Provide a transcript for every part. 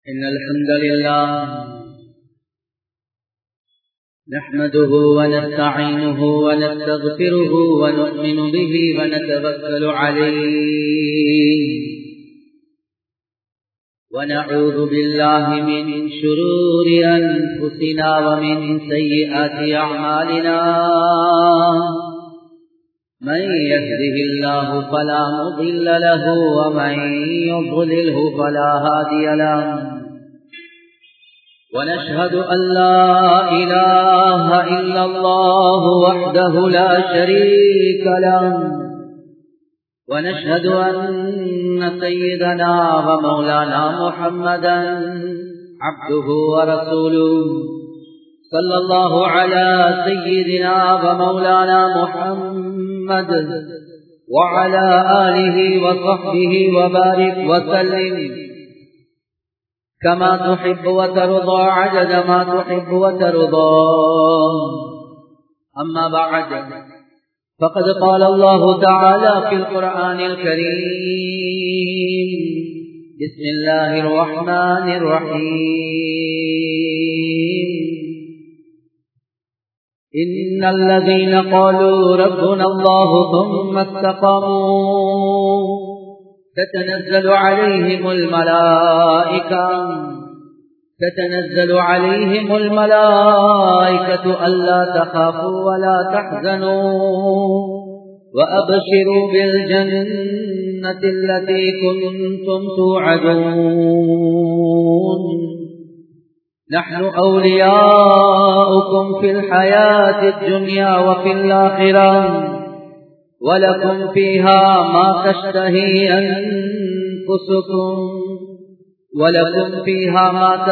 إن الحمد لله نحمده ونستعينه ونستغفره ونؤمن به ونتوكل عليه ونعوذ بالله من شرور أنفسنا ومن سيئات أعمالنا من يهده الله فلا مضل له ومن يضلله فلا هادي له ونشهد أن لا إله إلا الله وحده لا شريك له ونشهد أن سيدنا ومولانا محمدا عبده ورسوله صلى الله على سيدنا ومولانا محمد وعلى آله وصحبه وبارك وسلم كما تحب وترضى عدد ما تحب وترضى أما بعد فقد قال الله تعالى في القرآن الكريم بسم الله الرحمن الرحيم إن الذين قالوا ربنا الله ثم استقاموا تتنزل عليهم الملائكة تتنزل عليهم الملائكة ألا تخافوا ولا تحزنوا وأبشروا بالجنة التي كنتم توعدون نحن أولياؤكم في الحياة الدنيا وفي الآخرة ولكم فيها ما تشتهي أنفسكم ولكم فيها ما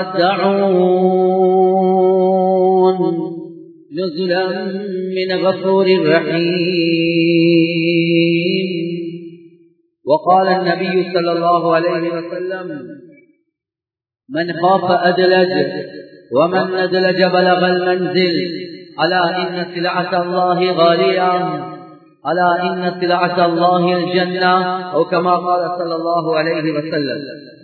تدعون نزلا من غفور رحيم وقال النبي صلى الله عليه وسلم من خاف أدلج ومن ندلج بلغ المنزل ألا إن سلعة الله غالية ألا إن سلعة الله الجنة أو كما قال صلى الله عليه وسلم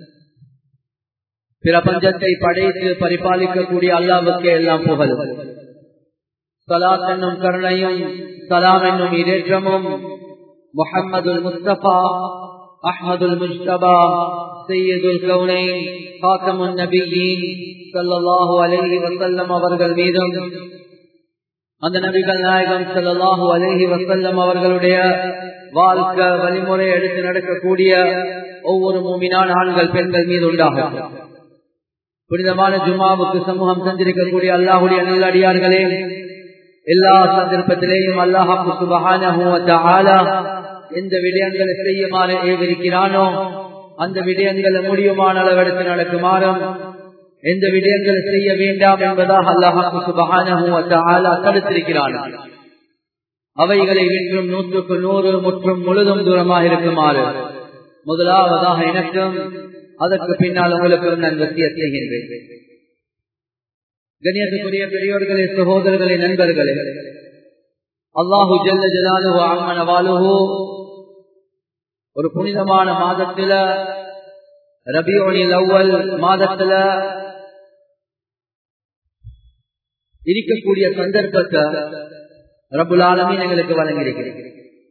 பிரபஞ்சத்தை படைத்து பரிபாலிக்கக்கூடிய அல்லாவுக்கே எல்லாம் புகழும் சலாத் என்னும் கருணையும் சலாம் என்னும் இடேற்றமும் முகம்மதுல் முஸ்தபா அஹ்மதுல் முஸ்தபா சையதுல் கவுனை காக்கமுன் நபியின் சல்லாஹூ அலஹி வசல்லம் அவர்கள் மீதும் அந்த நபிகள் நாயகம் சல்லாஹூ அலஹி வசல்லம் அவர்களுடைய வாழ்க்கை வழிமுறை எடுத்து நடக்கக்கூடிய ஒவ்வொரு மூமினான் ஆண்கள் பெண்கள் மீது உண்டாகும் புனிதமான ஜுமாவுக்கு சமூகம் செஞ்சிருக்கக்கூடிய அல்லாஹுடைய நல்லடியார்களே எல்லா சந்தர்ப்பத்திலேயும் அல்லாஹாக்கு சுபகான எந்த விடயங்களை செய்யுமாறு ஏவிருக்கிறானோ அந்த விடயங்களை முடியுமான அளவெடுத்து நடக்குமாறும் எந்த விடயங்களை செய்ய வேண்டாம் என்பதாக அல்லாஹாக்கு சுபகான தடுத்திருக்கிறான் அவைகளை வின்றும் நூற்றுக்கு நூறு முற்றும் முழுதும் தூரமாக இருக்குமாறு முதலாவதாக எனக்கும் அதற்கு பின்னால் உங்களுக்கும் நான் வசிய செய்கின்றேன் கணியத்துக்குரிய பெரியோர்களே சகோதரர்களே நண்பர்களே அல்லாஹு ஜல்ல ஜலாலு அம்மன வாலுஹு ஒரு புனிதமான மாதத்துல ரபியோனில் அவ்வல் மாதத்துல இருக்கக்கூடிய சந்தர்ப்பத்தை ரபுல் ஆலமின் எங்களுக்கு வழங்கியிருக்கிறேன்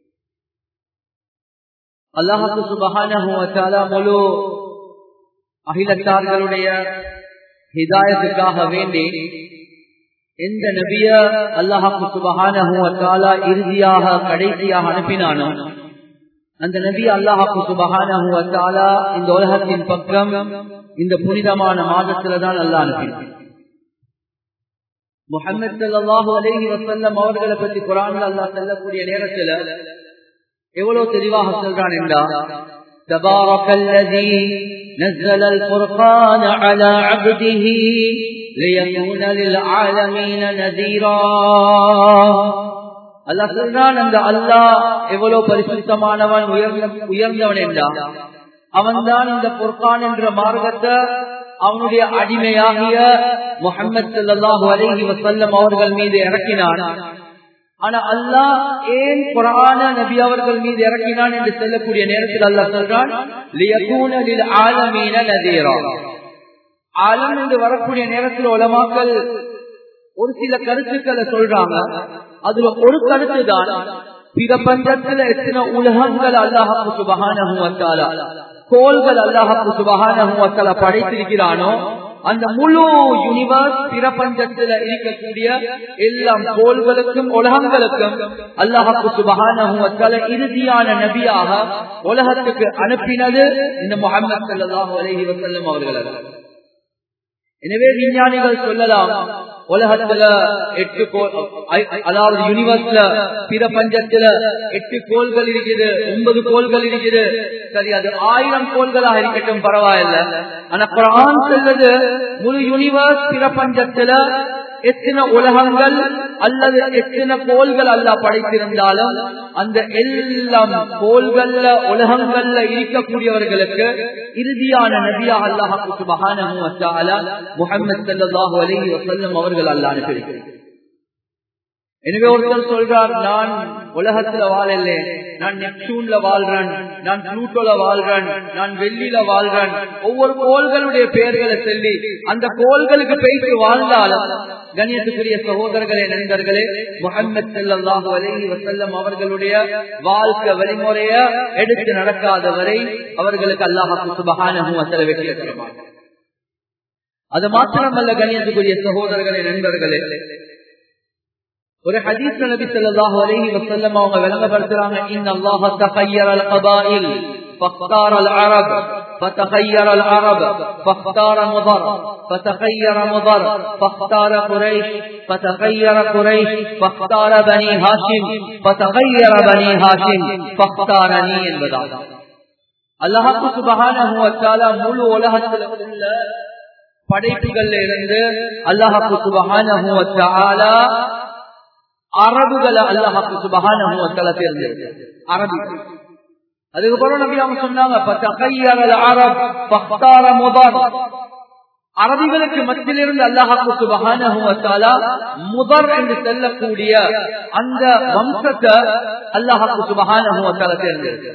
அல்லாஹு சுபகான முழு அகிலத்தார்களுடைய ஹிதாயத்துக்காக வேண்டி எந்த நபிய அல்லாஹாக்கு சுபகான இறுதியாக கடைசியாக அனுப்பினானோ அந்த நபி அல்லாஹாக்கு சுபகான இந்த உலகத்தின் பக்கம் இந்த புனிதமான மாதத்துல தான் அல்லா அனுப்பினான் முகமது சல்லாஹூ அலஹி வசல்லம் அவர்களை பற்றி குரான் அல்லா செல்லக்கூடிய நேரத்துல எவ்வளவு தெளிவாக சொல்றான் என்றா تبارك الذي نزل الفرقان على عبده ليكون للعالمين نذيرا அல்லாஹ் சொல்றான் அந்த அல்லாஹ் எவ்வளவு பரிசுத்தமானவன் உயர்ந்தவன் என்றான் அவன்தான் இந்த பொற்கான் என்ற மார்க்கத்தை அவனுடைய அடிமையாகிய முகமது சல்லாஹூ அலஹி வசல்லம் அவர்கள் மீது இறக்கினான் ஆனா அல்லாஹ் ஏன் குரான நபி அவர்கள் மீது இறக்கினான் என்று சொல்லக்கூடிய நேரத்தில் அல்லாஹ் சொல்றான் லியகூன லில் ஆலமீன நதீரா ஆலம் என்று வரக்கூடிய நேரத்தில் உலமாக்கள் ஒரு சில கருத்துக்களை சொல்றாங்க அதுல ஒரு கருத்து தான் பிரபஞ்சத்துல எத்தனை உலகங்கள் அல்லாஹாக்கு சுபகான கோள்கள் அல்லாஹாக்கு சுபகான படைத்திருக்கிறானோ அந்த முழு யூனிவர்ஸ் பிரபஞ்சத்துல இருக்கக்கூடிய எல்லாம் கோள்களுக்கும் உலகங்களுக்கும் அல்லாஹாக்கு சுபகான இறுதியான நபியாக உலகத்துக்கு அனுப்பினது இந்த முகமது சல்லாஹூ அலஹி வசல்லம் அவர்கள் எனவே விஞ்ஞானிகள் சொல்லலாம் உலகத்துல எட்டு கோல் அதாவது யூனிவர்ஸ்ல பிரபஞ்சத்துல எட்டு கோள்கள் இருக்குது ஒன்பது கோள்கள் இருக்குது சரி அது ஆயிரம் கோள்களாக இருக்கட்டும் பரவாயில்ல ஆனா குரான் சொல்றது முழு யூனிவர்ஸ் பிரபஞ்சத்துல எத்தனை உலகங்கள் அல்லது எத்தனை கோள்கள் அல்ல படைத்திருந்தாலும் அந்த எல்லாம் கோள்கள்ல உலகங்கள்ல இருக்கக்கூடியவர்களுக்கு இறுதியான நபியா அல்லாஹு சுபஹானஹு வ தஆலா முஹம்மது ஸல்லல்லாஹு அலைஹி வஸல்லம் அவர்கள் அல்லாஹ் அனுப்பியிருக்கிறார் எனவே ஒருத்தர் சொல்றார் நான் உலகத்துல வாழல நான் நெப்சூன்ல வாழ்றேன் நான் புளூட்டோல வாழ்றேன் நான் வெள்ளியில வாழ்றேன் ஒவ்வொரு கோள்களுடைய பெயர்களை சொல்லி அந்த கோள்களுக்கு பேசி வாழ்ந்தாலும் கண்ணியத்துக்குரிய சகோதரர்களே நண்பர்களே முகமது செல்லாஹு அலஹி வசல்லம் அவர்களுடைய வாழ்க்கை வழிமுறைய எடுத்து நடக்காத வரை அவர்களுக்கு அல்லாஹு சுபகானகும் அத்தனை வெற்றி அது மாத்திரமல்ல கண்ணியத்துக்குரிய சகோதரர்களே நண்பர்களே ஒரு ஹதீஸ் நபி ஸல்லல்லாஹு அலைஹி வஸல்லம் அவங்க விளங்கப்படுத்துறாங்க இன் அல்லாஹ் தഖير القبائل فاختار العرب فتخير العرب فاختار مضر فتخير مضر فاختار قريش فتخير قريش فاختار بني هاشم فتخير بني هاشم فاختارني என்பதாக அல்லாஹ் சுப்ஹானஹு வ தஆலா முழு உலகத்தில் உள்ள படைப்புகள்ல இருந்து அல்லாஹ் சுப்ஹானஹு வ தஆலா அரபுகளை அல்லாஹாக்கு சுபகான தேர்ந்தெடுத்து அரபி அதுக்கப்புறம் நபி அவங்க சொன்னாங்க அரபிகளுக்கு மத்தியிலிருந்து அல்லாஹாக்கு சுபகான முதர் என்று செல்லக்கூடிய அந்த வம்சத்தை அல்லாஹாக்கு சுபகான தேர்ந்தெடுத்து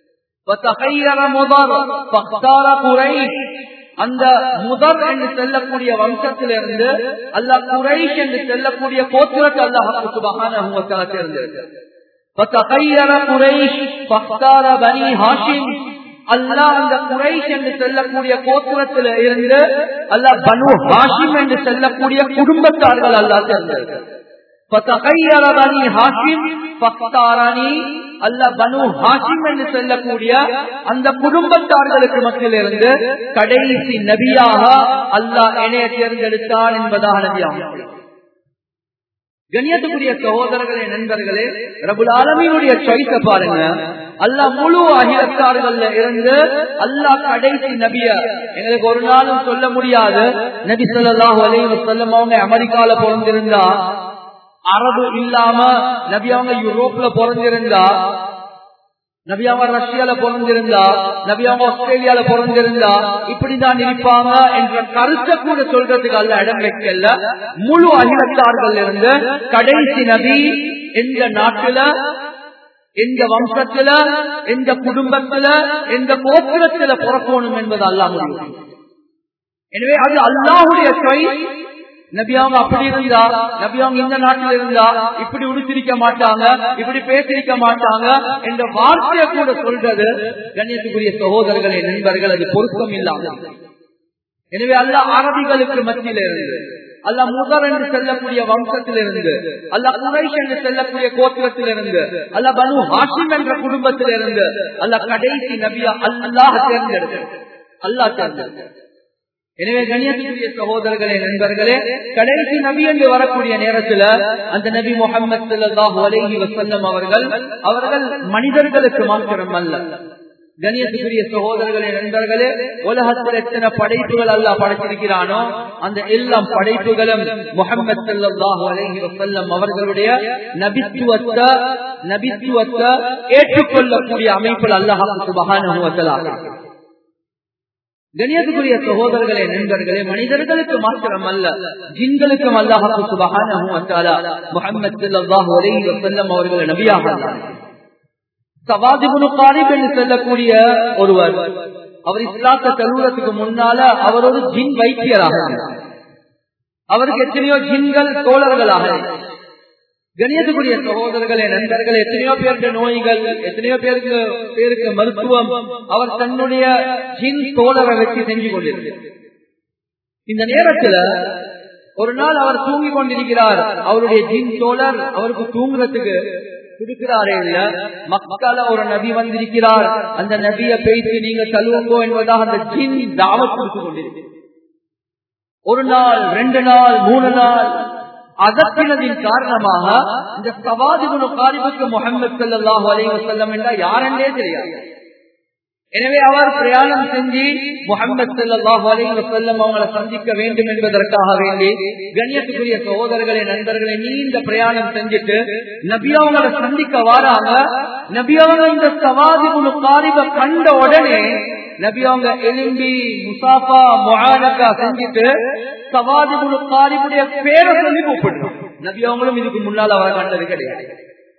அந்த முதல் என்று செல்லக்கூடிய வம்சத்திலிருந்து அல்லா குறைஷ் என்று செல்லக்கூடிய கோத்திரத்தை அல்லாஹ் சுபகான தேர்ந்தெடுத்து குறைஷ் பக்தார பனி ஹாஷிம் அல்லா அந்த குறைஷ் என்று செல்லக்கூடிய கோத்திரத்தில் இருந்து அல்லா பனு ஹாஷிம் என்று செல்லக்கூடிய குடும்பத்தார்கள் அல்லா தேர்ந்தெடுத்து என்று சொல்லக்கூடிய அந்த குடும்பத்தார்களுக்கு மத்தியிலிருந்து கடைசி நபியாக அல்லாஹ் இணைய தேர்ந்தெடுத்தான் என்பதாக நபியாக கண்ணியத்துக்குரிய சகோதரர்களே நண்பர்களே ரபுல் ஆலமீனுடைய சாய்ஸ பாருங்க அல்லாஹ் முழு அகிலத்தார்கள்ல இருந்து அல்லாஹ் கடைசி நபிய எங்களுக்கு ஒரு நாளும் சொல்ல முடியாது நபி சொல்லாஹு அலைஹி வஸல்லம் அவங்க அமெரிக்கால பிறந்திருந்தா அரபு இல்லாம நபி அவங்க யூரோப்ல பிறந்திருந்தா நபி அவங்க ரஷ்யால பிறந்திருந்தா நபி அவங்க ஆஸ்திரேலியால பிறந்திருந்தா இப்படிதான் இருப்பாங்க என்ற கருத்தை கூட சொல்றதுக்கு அல்ல இடம் வைக்கல முழு அகிலத்தார்கள் இருந்து கடைசி நபி எந்த நாட்டுல எந்த வம்சத்துல எந்த குடும்பத்துல எந்த கோத்திரத்துல பிறக்கணும் என்பது அல்லா முடியும் எனவே அது அல்லாஹுடைய நபியாங்க அப்படி இருந்தா நபியாங்க இந்த நாட்டில் இருந்தா இப்படி உடுத்திருக்க மாட்டாங்க இப்படி பேசிருக்க மாட்டாங்க என்ற வார்த்தையை கூட சொல்றது கண்ணியத்துக்குரிய சகோதரர்களே நண்பர்கள் அது பொருத்தம் இல்லாம எனவே அல்ல அரபிகளுக்கு மத்தியில இருந்து அல்ல முதல் என்று செல்லக்கூடிய வம்சத்திலிருந்து அல்ல குறைஷ் என்று செல்லக்கூடிய கோத்திரத்திலிருந்து அல்ல பனு ஹாஷிம் என்ற குடும்பத்திலிருந்து அல்ல கடைசி நபியா அல்லாஹ் தேர்ந்தெடுத்து அல்லாஹ் தேர்ந்தெடுத்து எனவே கண்ணியத்துக்குரிய சகோதரர்களே நண்பர்களே கடைசி நபி என்று வரக்கூடிய நேரத்துல அந்த நபி முகமது சல்லாஹூ அலஹி வசல்லம் அவர்கள் அவர்கள் மனிதர்களுக்கு மாத்திரம் அல்ல கணியத்துக்குரிய சகோதரர்களே நண்பர்களே உலகத்தில் எத்தனை படைப்புகள் அல்ல படைத்திருக்கிறானோ அந்த எல்லாம் படைப்புகளும் முகமது சல்லாஹூ அலஹி வசல்லம் அவர்களுடைய நபித்துவத்தை நபித்துவத்தை ஏற்றுக்கொள்ளக்கூடிய அமைப்பில் அல்லாஹ் சுபகான கணியத்துக்குரிய சகோதரர்களே நண்பர்களே மனிதர்களுக்கு மாத்திரம் அல்ல ஜின்களுக்கும் அல்லாஹு சுபகான முகமது சல்லாஹூ அலஹி வசல்லம் அவர்கள் நபியாக சவாதிபுனு காரிப் என்று செல்லக்கூடிய ஒருவர் அவர் இஸ்லாத்தை தழுவுறதுக்கு முன்னால அவர் ஒரு ஜின் வைத்தியராக இருந்தார் அவருக்கு எத்தனையோ ஜின்கள் தோழர்களாக கணியத்துக்குரிய சகோதரர்களே நண்பர்கள் எத்தனையோ பேருக்கு நோய்கள் எத்தனையோ பேருக்கு பேருக்கு மருத்துவம் அவர் தன்னுடைய ஜின் தோழரை வச்சு செஞ்சு கொண்டிருக்கிறார் இந்த நேரத்துல ஒரு நாள் அவர் தூங்கி கொண்டிருக்கிறார் அவருடைய ஜின் தோழர் அவருக்கு தூங்குறதுக்கு கொடுக்கிறாரே இல்ல மக்களை ஒரு நபி வந்திருக்கிறார் அந்த நபிய பேசி நீங்க தழுவுங்கோ என்பதாக அந்த ஜின் தாவத் கொடுத்து கொண்டிருக்கிறார் ஒரு நாள் ரெண்டு நாள் மூணு நாள் அதற்கினதின் காரணமாக இந்த சவாதிகுண காரிபுக்கு முகமது சல்லாஹூ அலி வசல்லம் என்றால் யாரென்றே தெரியாது எனவே அவர் பிரயாணம் செஞ்சு முகமது சல்லாஹூ அலி வசல்லம் அவங்களை சந்திக்க வேண்டும் என்பதற்காக வேண்டி கண்ணியத்துக்குரிய சகோதரர்களே நண்பர்களை நீண்ட பிரயாணம் செஞ்சுட்டு நபி அவங்களை சந்திக்க வாராங்க நபி அவங்க இந்த சவாதிகுண காரிப கண்ட உடனே நபி அவங்க எலும்பி முசாஃபா மொஹானக்கா செஞ்சுட்டு சவாதி குழு காரிபுடைய பேரை சொல்லி கூப்பிடுறோம் நபி அவங்களும் இதுக்கு முன்னால் அவர் கண்டது கிடையாது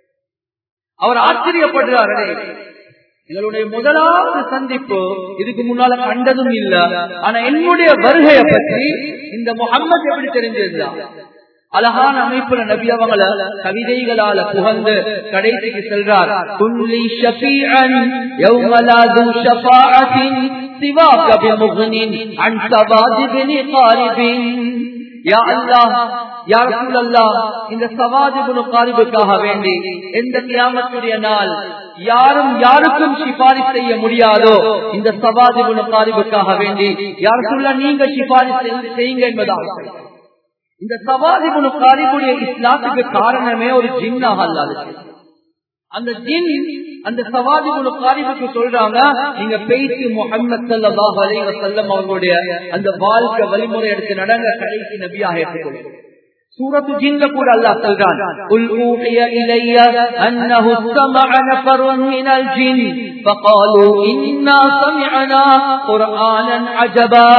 அவர் ஆச்சரியப்படுறாரு எங்களுடைய முதலாவது சந்திப்பு இதுக்கு முன்னால கண்டதும் இல்ல ஆனா என்னுடைய வருகையை பற்றி இந்த முகம்மது எப்படி தெரிஞ்சிருந்தா அழகான அமைப்புல நபி அவங்கள கவிதைகளால புகழ்ந்து கடைசிக்கு செல்றார் குல்லி ஷஃபீஅன் யௌமலாது ஷஃபாஅத்தின் சிவாக பிமுக்னின் அன் சவாதிபினி காரிபின் யா அல்லாஹ் யா ரசூலல்லாஹ் இந்த சவாதிபுனு காரிபுக்காக வேண்டி எந்த கியாமத்துடைய நாள் யாரும் யாருக்கும் சிபாரிசு செய்ய முடியாதோ இந்த சவாதிபுனு காரிபுக்காக வேண்டி யார் சொல்ல நீங்க சிபாரிசு செய்யுங்க என்பதாக இந்த சவாதிபுனு காரிபுடைய இஸ்லாத்துக்கு காரணமே ஒரு ஜின்னாக அல்லாது அந்த ஜின் அந்த சவாதிபுனு காரிபுக்கு சொல்றாங்க நீங்க பேசி முகமது சல்லாஹ் அலி வசல்லம் அவர்களுடைய அந்த வாழ்க்கை வழிமுறை எடுத்து நடங்க கடைசி நபியாக ஏற்றுக்கொள்ளும் சூரத்து ஜின்ல கூட அல்லாஹ் சொல்றான் உல் ஊஹிய இலைய அன்னஹு ஸமஅ நஃபருன் மினல் ஜின் فقالوا إنا سمعنا قرآنا عجبا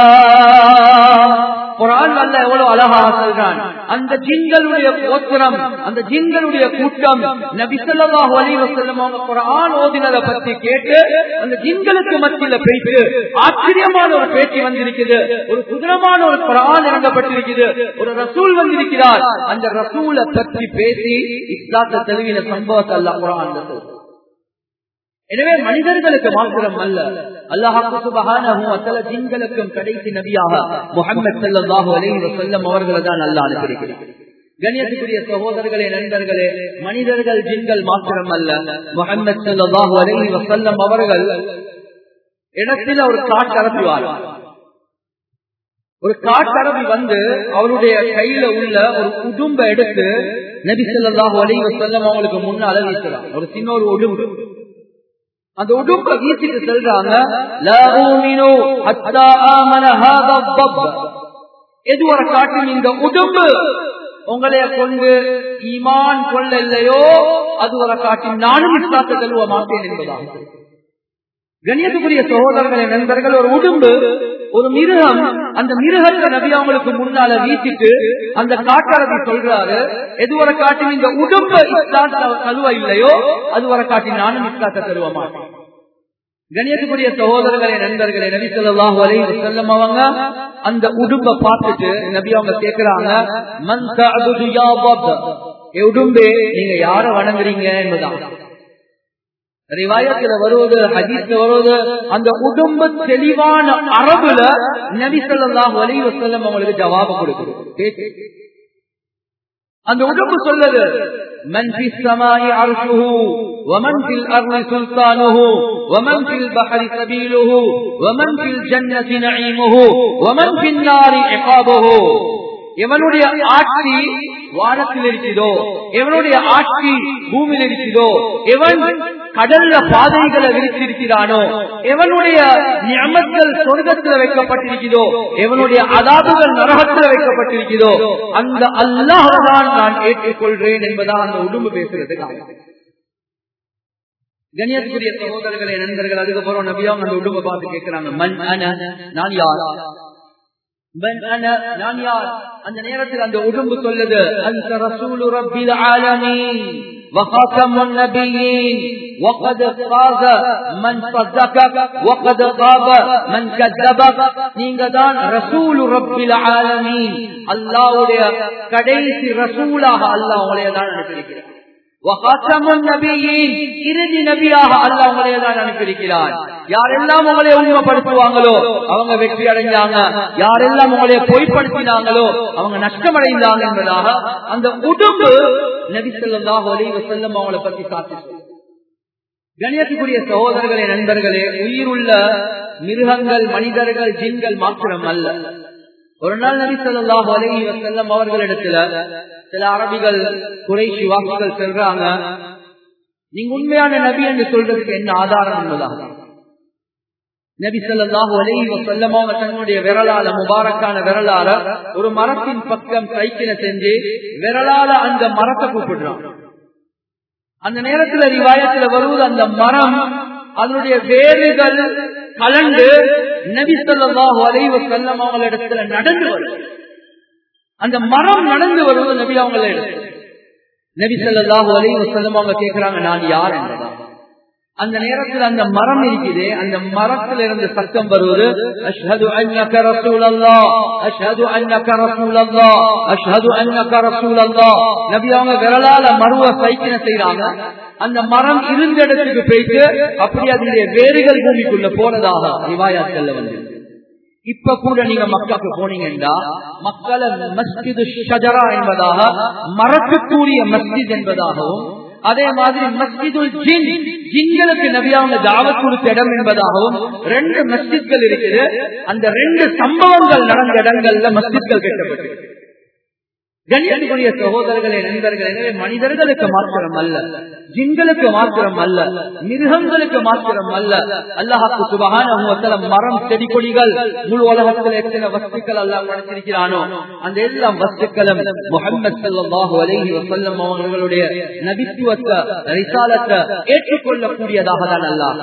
குரான் அல்ல எவ்வளவு அழகாக சொல்றான் அந்த ஜின்களுடைய கோத்திரம் அந்த ஜின்களுடைய கூட்டம் நபிசல்லாஹு அலி வசல்லம் அவங்க குரான் ஓதினதை பத்தி கேட்டு அந்த ஜின்களுக்கு மத்தியில பேச்சு ஆச்சரியமான ஒரு பேச்சு வந்திருக்குது ஒரு குதிரமான ஒரு குரான் இறங்கப்பட்டிருக்குது ஒரு ரசூல் வந்திருக்கிறார் அந்த ரசூலை பற்றி பேசி இஸ்லாத்த தெளிவின சம்பவத்தை அல்ல குரான் சொல்றான் எனவே மனிதர்களுக்கு மாத்திரம் அல்ல அல்லாஹாக்கு ஜின்களுக்கும் கடைசி நபியாக முகமது சல்லாஹூ அலி வசல்லம் அவர்களை தான் அல்லா அனுப்பியிருக்கிறார் கணியத்துக்குரிய சகோதரர்களே நண்பர்களே மனிதர்கள் ஜின்கள் மாத்திரம் அல்ல முகமது சல்லாஹூ அலி வசல்லம் அவர்கள் இடத்தில் ஒரு காட்டரப்புவார் ஒரு காட்டரபி வந்து அவருடைய கையில உள்ள ஒரு உடும்ப எடுத்து நபி சொல்லாஹு அலி வசல்லம் அவங்களுக்கு முன்னால வீசுறான் ஒரு சின்ன ஒரு உடும்பு அந்த உடும்ப வீசிட்டு செல்றாங்க எது ஒரு காட்டில் இந்த உடும்பு உங்களைய கொண்டு ஈமான் கொள்ள இல்லையோ அது ஒரு காட்டில் நானும் இஸ்லாத்தை தழுவ மாட்டேன் என்பதாக கணியத்துக்குரிய சகோதரர்களை நண்பர்கள் ஒரு உடும்பு ஒரு மிருகம் அந்த மிருகத்தை நபி அவங்களுக்கு முன்னால வீசிட்டு அந்த காட்டாரதி சொல்றாரு எது ஒரு காட்டில் இந்த உடும்பு இஸ்லாத்த கழுவ இல்லையோ அது ஒரு காட்டில் நானும் இஸ்லாத்தை தருவ மாட்டேன் கணியத்துக்குரிய சகோதரர்களே நண்பர்களே நபி சொல்லாஹு அலைஹி வஸல்லம் அவங்க அந்த உடும்ப பார்த்துட்டு நபி அவங்க கேக்குறாங்க மன் தஅபுது யா பப் ஏ உடும்பே நீங்க யார வணங்குறீங்க என்பதான் ரிவாயத்துல வருவது ஹதீஸ்ல வருவது அந்த உடும்பு தெளிவான அரபுல நபி ஸல்லல்லாஹு அலைஹி வஸல்லம் அவங்களுக்கு ஜவாப் கொடுக்குது அந்த உடம்பு சொல்லுது من في السماء عرشه ومن في الأرض سلطانه ومن في البحر سبيله ومن في الجنة نعيمه ومن في النار عقابه எவனுடைய ஆட்சி வானத்தில் இருக்குதோ எவனுடைய ஆட்சி பூமியில் இருக்குதோ எவன் கடல்ல பாதைகளை விரித்திருக்கிறானோ எவனுடைய நியமங்கள் சொர்க்கத்தில் வைக்கப்பட்டிருக்கிறதோ எவனுடைய அதாபுகள் நரகத்தில் வைக்கப்பட்டிருக்கிறதோ அந்த அல்லாஹான் நான் ஏற்றுக்கொள்றேன் என்பதா அந்த உடம்பு பேசுறது கணியத்துக்குரிய சகோதரர்களே நண்பர்கள் அதுக்கப்புறம் நபியாவும் அந்த உடம்பை பார்த்து கேட்கிறாங்க மண் அன நான் யார் நான் யார் அந்த நேரத்தில் அந்த உடம்பு சொல்லுது அந்த ரசூலு ரப்பில் ஆலமீன் وخاتم النبيين وقد فاز من صدقك وقد خاب من كذبك நீங்க தான் ரசூல் ரப்பில் ஆலமீன் அல்லாஹ்வுடைய கடைசி ரசூலாக அல்லாஹ் உங்களைய தான் அனுப்பியிருக்கிறார் இறுதி நபியாக அல்ல உங்களையே தான் அனுப்பியிருக்கிறார் யாரெல்லாம் உங்களை உண்மைப்படுத்துவாங்களோ அவங்க வெற்றி அடைஞ்சாங்க யாரெல்லாம் உங்களை பொய்ப்படுத்தினாங்களோ அவங்க நஷ்டமடைந்தாங்க என்பதாக அந்த உடம்பு நபி சொல்லாஹ் ஒலிவ செல்லம் அவங்களை பத்தி காத்து கணியத்துக்குரிய சகோதரர்களே நண்பர்களே உயிருள்ள மிருகங்கள் மனிதர்கள் ஜின்கள் மாத்திரம் அல்ல ஒரு நாள் நபி சொல்லாஹ் அலஹி வசல்லம் அவர்களிடத்துல சில அரபிகள் குறைஷி வாக்குகள் செல்றாங்க நீங்க உண்மையான நபி என்று சொல்றதுக்கு என்ன ஆதாரம் என்பதாக நபி சொல்லாஹு அலஹி வசல்லம் அவங்க தன்னுடைய விரலால முபாரக்கான விரலால ஒரு மரத்தின் பக்கம் சைக்கிளை செஞ்சு விரலால அந்த மரத்தை கூப்பிடுறான் அந்த நேரத்துல ரிவாயத்துல வருவது அந்த மரம் அதனுடைய வேறுகள் கலண்டு நபி சொல்லாஹு அலைவ செல்லம் அவங்களிடத்துல நடந்து வரும் அந்த மரம் நடந்து வருவது நபி அவங்கள நபி சொல்லாஹு அலைவ செல்லம் அவங்க கேட்கிறாங்க நான் யார் என்பதா அந்த நேரத்தில் அந்த மரம் இருக்குது அந்த மரத்தில் இருந்து சத்தம் வருவது அஷ்ஹது அன்னக ரசூலல்லாஹ் அஷ்ஹது அன்னக ரசூலல்லாஹ் அஷ்ஹது அன்னக ரசூலல்லாஹ் நபி அவங்க விரலால மருவ சைக்கின செய்யறாங்க அந்த மரம் இருந்த இடத்துக்கு போயிட்டு அப்படி அதனுடைய வேறுகள் பூமிக்குள்ள போனதாக ரிவாயாத்துல வந்து இப்ப கூட நீங்க மக்காக்கு போனீங்கன்னா மக்களை மஸ்ஜிது ஷஜரா என்பதாக மரத்துக்குரிய மஸ்ஜித் என்பதாகவும் அதே மாதிரி மஸ்ஜிதுல் ஜின் ஜின்களுக்கு நபியாவுங்க தாவத் கொடுத்த இடம் என்பதாகவும் ரெண்டு மஸ்ஜித்கள் இருக்குது அந்த ரெண்டு சம்பவங்கள் நடந்த இடங்கள்ல மஸ்ஜித்கள் கட்டப்பட்டு கண்ணியத்துக்குரிய சகோதரர்களே நண்பர்கள் எனவே மனிதர்களுக்கு மாத்திரம் அல்ல ஜின்களுக்கு மாத்திரம் அல்ல மிருகங்களுக்கு மாத்திரம் அல்ல அல்லாஹாக்கு சுபகான மரம் செடி கொடிகள் முழு உலகத்தில் எத்தனை வஸ்துக்கள் எல்லாம் படைத்திருக்கிறானோ அந்த எல்லாம் வஸ்துக்களும் முகமது சல்லாஹு அலஹி வசல்லம் அவர்களுடைய நபித்துவத்தை ரிசாலத்தை ஏற்றுக்கொள்ளக்கூடியதாக தான் அல்லாஹ்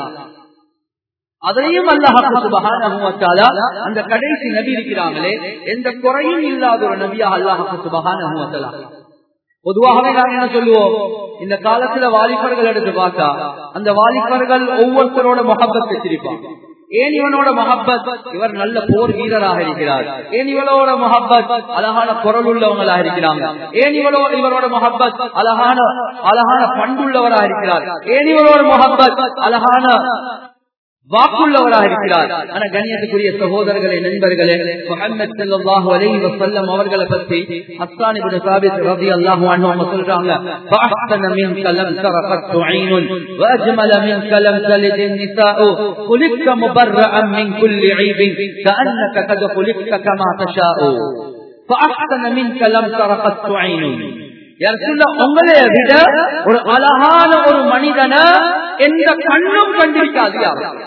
அதையும் அல்லாஹால அந்த கடைசி நபி இருக்கிறாங்களே எந்த குறையும் இல்லாத ஒரு நபியா அல்லாஹாக்கு சுபகான பொதுவாகவே நாங்க என்ன சொல்லுவோம் இந்த காலத்துல வாலிபர்கள் எடுத்து பார்த்தா அந்த வாலிபர்கள் ஒவ்வொருத்தரோட முகப்பத் வச்சிருப்பாங்க ஏன் இவனோட மொஹப்பத் இவர் நல்ல போர் வீரராக இருக்கிறார் ஏன் இவளோட மொஹப்பத் அழகான குரல் உள்ளவங்களாக இருக்கிறாங்க ஏன் இவளோ இவரோட மொஹப்பத் அழகான அழகான பண்புள்ளவராக இருக்கிறார் ஏன் இவரோட மொஹப்பத் அழகான வாக்குள்ளவராக இருக்கிறார் ஆனா கண்ணியத்துக்குரிய சகோதரர்களே நண்பர்களே முகமது ஸல்லல்லாஹு அலைஹி வஸல்லம் அவர்களை பத்தி ஹஸ்ஸான் இப்னு சாபித் ரலியல்லாஹு அன்ஹு அவங்க சொல்றாங்க ஃபஅஹ்சன மின்க லம் தரகத் ஐனுன் வஅஜமல மின்க லம் தலித் النساء خلقت مبرئا من كل عيب كأنك قد خلقت كما تشاء فأحسن منك لم ترقت عين உங்களைய விட ஒரு அழகான ஒரு மனிதனை எந்த கண்ணும் கண்டிருக்காது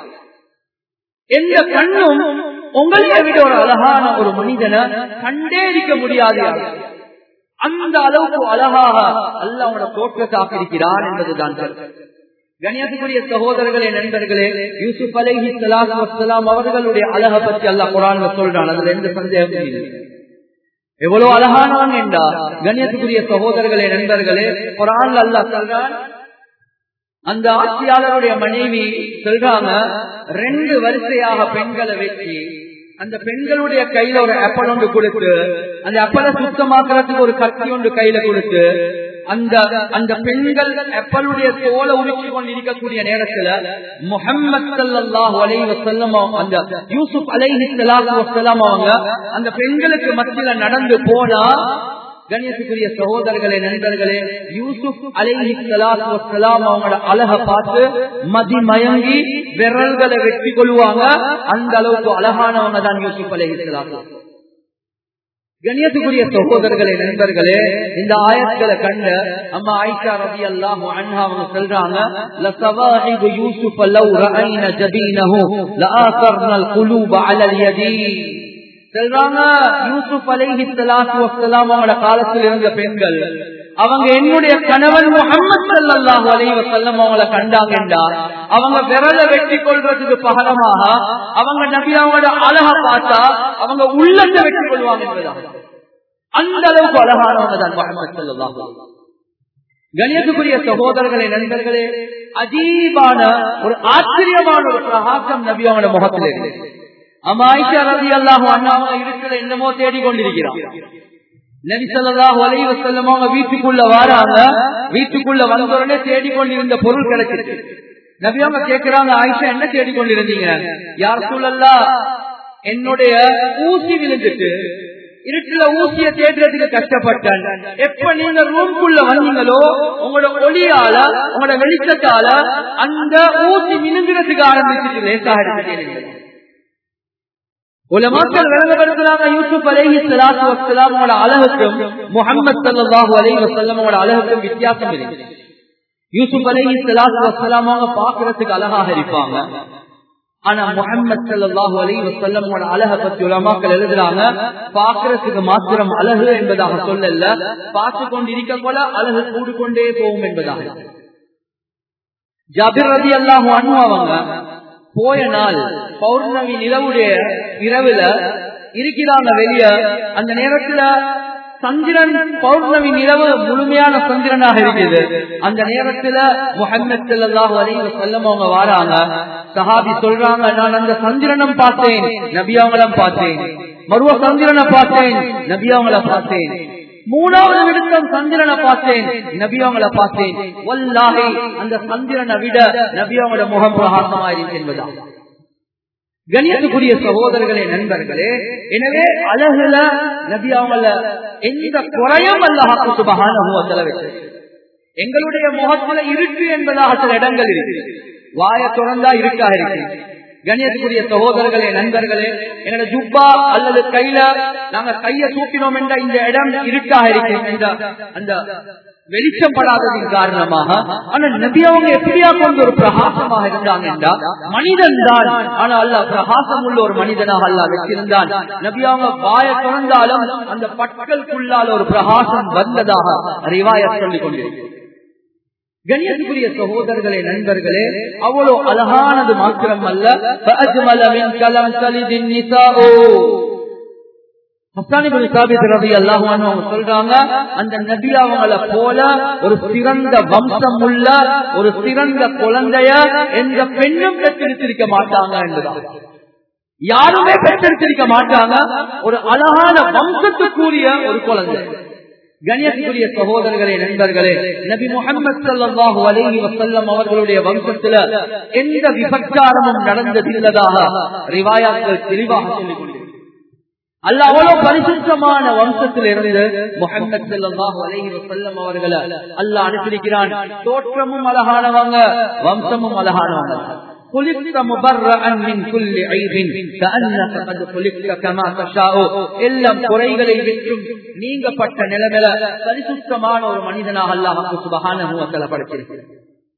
எந்த கண்ணும் உங்களைய விட ஒரு அழகான ஒரு மனிதனை கண்டேரிக்க முடியாது அந்த அளவுக்கு அழகாக அல்ல அவனோட தோற்றத்தாக்க இருக்கிறான் என்பதுதான் கணியத்துக்குரிய சகோதரர்களே நண்பர்களே யூசுப் அலைஹி சலாத்து வசலாம் அவர்களுடைய அழக பற்றி அல்லாஹ் குரான் சொல்றான் அதுல எந்த சந்தேகமும் இல்லை எவ்வளவு அழகானவன் என்றா கண்ணியத்துக்குரிய சகோதரர்களே நண்பர்களே குரான் அல்லா சொல்றான் அந்த ஆட்சியாளருடைய மனைவி சொல்றாங்க ரெண்டு வரிசையாக பெண்களை வச்சு அந்த பெண்களுடைய கையில ஒரு அப்பல் ஒன்று கொடுத்து அந்த அப்பலை சுத்தமாக்குறதுக்கு ஒரு கத்தி ஒன்று கையில கொடுத்து அந்த அந்த பெண்கள் எப்பளுடைய தோலை உரிச்சு கொண்டு இருக்கக்கூடிய நேரத்துல முகம்மது சல்லாஹ் அலை வசல்லம் அந்த யூசுப் அலைஹி சலாஹு வசலாம் அவங்க அந்த பெண்களுக்கு மத்தியில நடந்து போனா கணேசுக்குரிய சகோதரர்களே நண்பர்களே யூசுப் அலைஹி சலாத்து வசலாம் அவங்களோட அழக பார்த்து மதிமயங்கி விரல்களை வெட்டி கொள்வாங்க அந்த அளவுக்கு அழகானவங்க தான் யூசுப் அலைஹி சலாத்து கணியத்துக்குரிய சகோதரர்களே நண்பர்களே இந்த ஆயத்களை கண்ட அம்மா ஆயிஷா ரபி அல்லாஹு அன்ஹா அவங்க சொல்றாங்க லசவாஹிபு யூசுஃப் லவ் ரஅய்ன ஜபீனஹு லஆசர்ன القلوب على اليدين சொல்றாங்க யூசுப் அலைஹி ஸலாத்து வஸலாம் அவங்களோட காலத்தில் இருந்த பெண்கள் அவங்க என்னுடைய கணவன் முகமது சல்லாஹூ அலைஹி வஸல்லம் அவங்கள கண்டாங்கண்டா அவங்க விரல வெட்டி கொள்றதுக்கு பகரமாக அவங்க நபி அவங்களோட அழகா பார்த்தா அவங்க உள்ளத்தை வெட்டி கொள்வாங்க என்பதாக அந்த அளவுக்கு அழகானவங்க தான் முகமது சல்லாஹூ கணியத்துக்குரிய சகோதரர்களே நண்பர்களே அஜீபான ஒரு ஆச்சரியமான ஒரு பிரகாசம் நபி அவங்களோட முகத்தில் இருக்கு அமாயிஷா ரவி அல்லாஹ் அண்ணாவங்க இருக்கிற என்னமோ தேடி கொண்டிருக்கிறான் நபி சொல்லாஹு அலைஹி வஸல்லம் அவங்க வீட்டுக்குள்ள வராங்க வீட்டுக்குள்ள வந்த உடனே தேடி கொண்டிருந்த பொருள் கிடைச்சிருக்கு நபி அவங்க கேட்கிறாங்க ஆயிஷா என்ன தேடி கொண்டிருந்தீங்க யார் சூழல்லா என்னுடைய ஊசி விழுந்துட்டு இருட்டுல ஊசிய தேடுறதுக்கு கஷ்டப்பட்டேன் எப்ப நீங்க ரூம்குள்ள வந்தீங்களோ உங்களோட ஒளியால உங்களோட வெளிச்சத்தால அந்த ஊசி மினுங்கிறதுக்கு ஆரம்பிச்சுட்டு லேசாக எடுத்துட்டேன் உலமாக்கள் விளங்கப்படுத்துறாங்க யூசுப் அலைஹி ஸலாத்து வஸ்ஸலாம் அவங்களோட அழகுக்கும் முஹம்மது ஸல்லல்லாஹு அலைஹி வஸல்லம் அவங்களோட அழகுக்கும் வித்தியாசம் இருக்கு யூசுப் அலைஹி ஸலாத்து வஸ்ஸலாம் அவங்க பார்க்கிறதுக்கு அழகாக இருப்பாங்க ஆனா முகமது ஸல்லல்லாஹு அலைஹி வஸல்லம் அவங்களோட அழகை பத்தி உலமாக்கள் எழுதுறாங்க பார்க்கிறதுக்கு மாத்திரம் அழகு என்பதாக சொல்லல பார்த்து கொண்டு இருக்க போல அழகு கூடு கொண்டே போகும் என்பதாக ஜாபிர் ரதி அல்லாஹு அனு அவங்க போய நாள் பௌர்ணமி நிலவுடைய இரவுல இருக்கிறாங்க வெளிய அந்த நேரத்துல சந்திரன் பௌர்ணமி நிலவு முழுமையான சந்திரனாக இருக்குது அந்த நேரத்துல முகமது செல்லாஹு அலைஹி வஸல்லம் அவங்க வாராங்க சஹாபி சொல்றாங்க நான் அந்த சந்திரனும் பார்த்தேன் நபி அவங்களும் பார்த்தேன் மருவ சந்திரனை பார்த்தேன் நபி அவங்கள பார்த்தேன் மூணாவது விடுத்தம் சந்திரனை பார்த்தேன் நபி அவங்கள பார்த்தேன் வல்லாஹி அந்த சந்திரனை விட நபி அவங்களோட முகம் பிரகாசமாயிருக்கு என்பதா கணியத்துக்குரிய சகோதரர்களே நண்பர்களே எனவே அழகுல நபி அவங்கள எந்த குறையும் அல்லாஹாக்கு சுபகான எங்களுடைய முகத்துல இருக்கு என்பதாக சில இடங்கள் இருக்கு வாய திறந்தா இருக்காக இருக்கு கணியத்துக்குரிய சகோதரர்களே நண்பர்களே எங்களோட ஜுப்பா அல்லது கையில நாங்க கைய தூக்கினோம் என்ற இந்த இடம் இருட்டாக இருக்கு என்ற அந்த வெளிச்சம் படாததின் காரணமாக ஆனா நபி அவங்க எப்படியா கொண்டு ஒரு பிரகாசமாக இருந்தாங்க என்றா மனிதன் தான் ஆனா அல்ல பிரகாசம் உள்ள ஒரு மனிதனாக அல்ல வச்சிருந்தான் நபி அவங்க வாய திறந்தாலும் அந்த பட்களுக்குள்ளால ஒரு பிரகாசம் வந்ததாக ரிவாய சொல்லிக் கொண்டிருக்கிறது கண்ணியத்துக்குரிய சகோதரர்களே நண்பர்களே அவ்வளவு அழகானது மாத்திரம் அல்ல சொல்றாங்க அந்த நபி அவங்கள போல ஒரு சிறந்த வம்சம் உள்ள ஒரு சிறந்த குழந்தைய எந்த பெண்ணும் பெற்றிருத்திருக்க மாட்டாங்க என்பதான் யாருமே பெற்றிருத்திருக்க மாட்டாங்க ஒரு அழகான வம்சத்துக்குரிய ஒரு குழந்தை கணியத்துக்குரிய சகோதரர்களே நண்பர்களே நபி முகமது சல்லாஹூ அலைஹி வசல்லம் அவர்களுடைய வம்சத்துல எந்த விபச்சாரமும் நடந்ததில்லதாக ரிவாயாக்கள் தெளிவாக சொல்லிக் கொண்டிருக்கிறது அல்ல அவ்வளவு பரிசுத்தமான வம்சத்தில் இருந்து முகமது சல்லாஹூ அலைஹி வசல்லம் அவர்களை அல்ல அனுப்பியிருக்கிறான் தோற்றமும் அழகானவங்க வம்சமும் அழகானவங்க خلقت مبرأ من كل عيب كأنك قد خلقت كما تشاء எல்லாம் குறைகளை விற்றும் நீங்கப்பட்ட நிலைமையில பரிசுத்தமான ஒரு மனிதனாக அல்லாஹ் சுபஹானஹு வ தஆலா படைத்திருக்கிறார்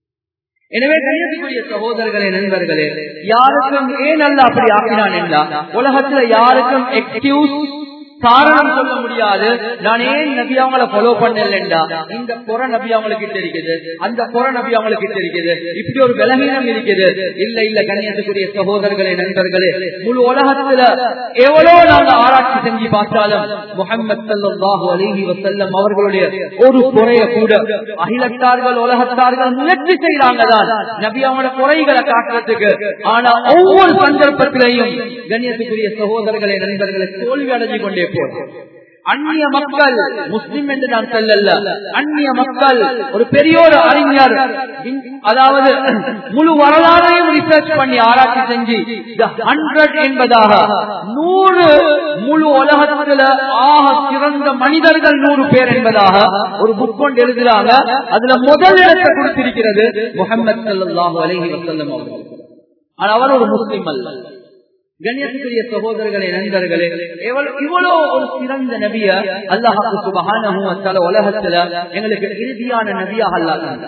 எனவே கணியத்துக்குரிய சகோதரர்களே நண்பர்களே யாருக்கும் ஏன் அல்ல அப்படி ஆக்கினான் என்றா உலகத்துல யாருக்கும் எக்ஸ்கியூஸ் காரணம் சொல்ல முடியாது நான் ஏன் நபி அவங்கள ஃபாலோ பண்ணலண்டா இந்த புற நபி அவங்களுக்கு இருக்குது அந்த புற நபி அவங்களுக்கு இருக்குது இப்படி ஒரு பலகீனம் இருக்குது இல்ல இல்ல கண்ணியத்துக்குரிய சகோதரர்களே நண்பர்களே முழு உலகத்துல எவ்வளவு நாங்க ஆராய்ச்சி செஞ்சு பார்த்தாலும் முகமது சல்லாஹு அலிஹி வசல்லம் அவர்களுடைய ஒரு குறைய கூட அகிலத்தார்கள் உலகத்தார்கள் முயற்சி செய்யறாங்க தான் நபி அவங்களோட குறைகளை காட்டுறதுக்கு ஆனா ஒவ்வொரு சந்தர்ப்பத்திலையும் கண்ணியத்துக்குரிய சகோதரர்களே நண்பர்களை தோல்வி அடைஞ்சு கொண்டே போறோம் அந்நிய மக்கள் முஸ்லிம் என்று நான் சொல்லல அந்நிய மக்கள் ஒரு பெரிய ஒரு அறிஞர் அதாவது முழு வரலாறையும் ரிசர்ச் பண்ணி ஆராய்ச்சி செஞ்சு ஹண்ட்ரட் என்பதாக நூறு முழு உலகத்துல ஆக சிறந்த மனிதர்கள் நூறு பேர் என்பதாக ஒரு புக் கொண்டு எழுதுறாங்க அதுல முதல் இடத்தை கொடுத்திருக்கிறது முகமது சல்லாஹூ அலஹி வசல்லம் அவர்கள் ஆனா அவர் ஒரு முஸ்லிம் அல்ல கண்ணியத்துக்குரிய சகோதரர்களே நண்பர்களே இவ்வளவு ஒரு சிறந்த நபிய அல்லாஹாக்கு சுபகான உலகத்துல எங்களுக்கு இறுதியான நபியாக அல்லாத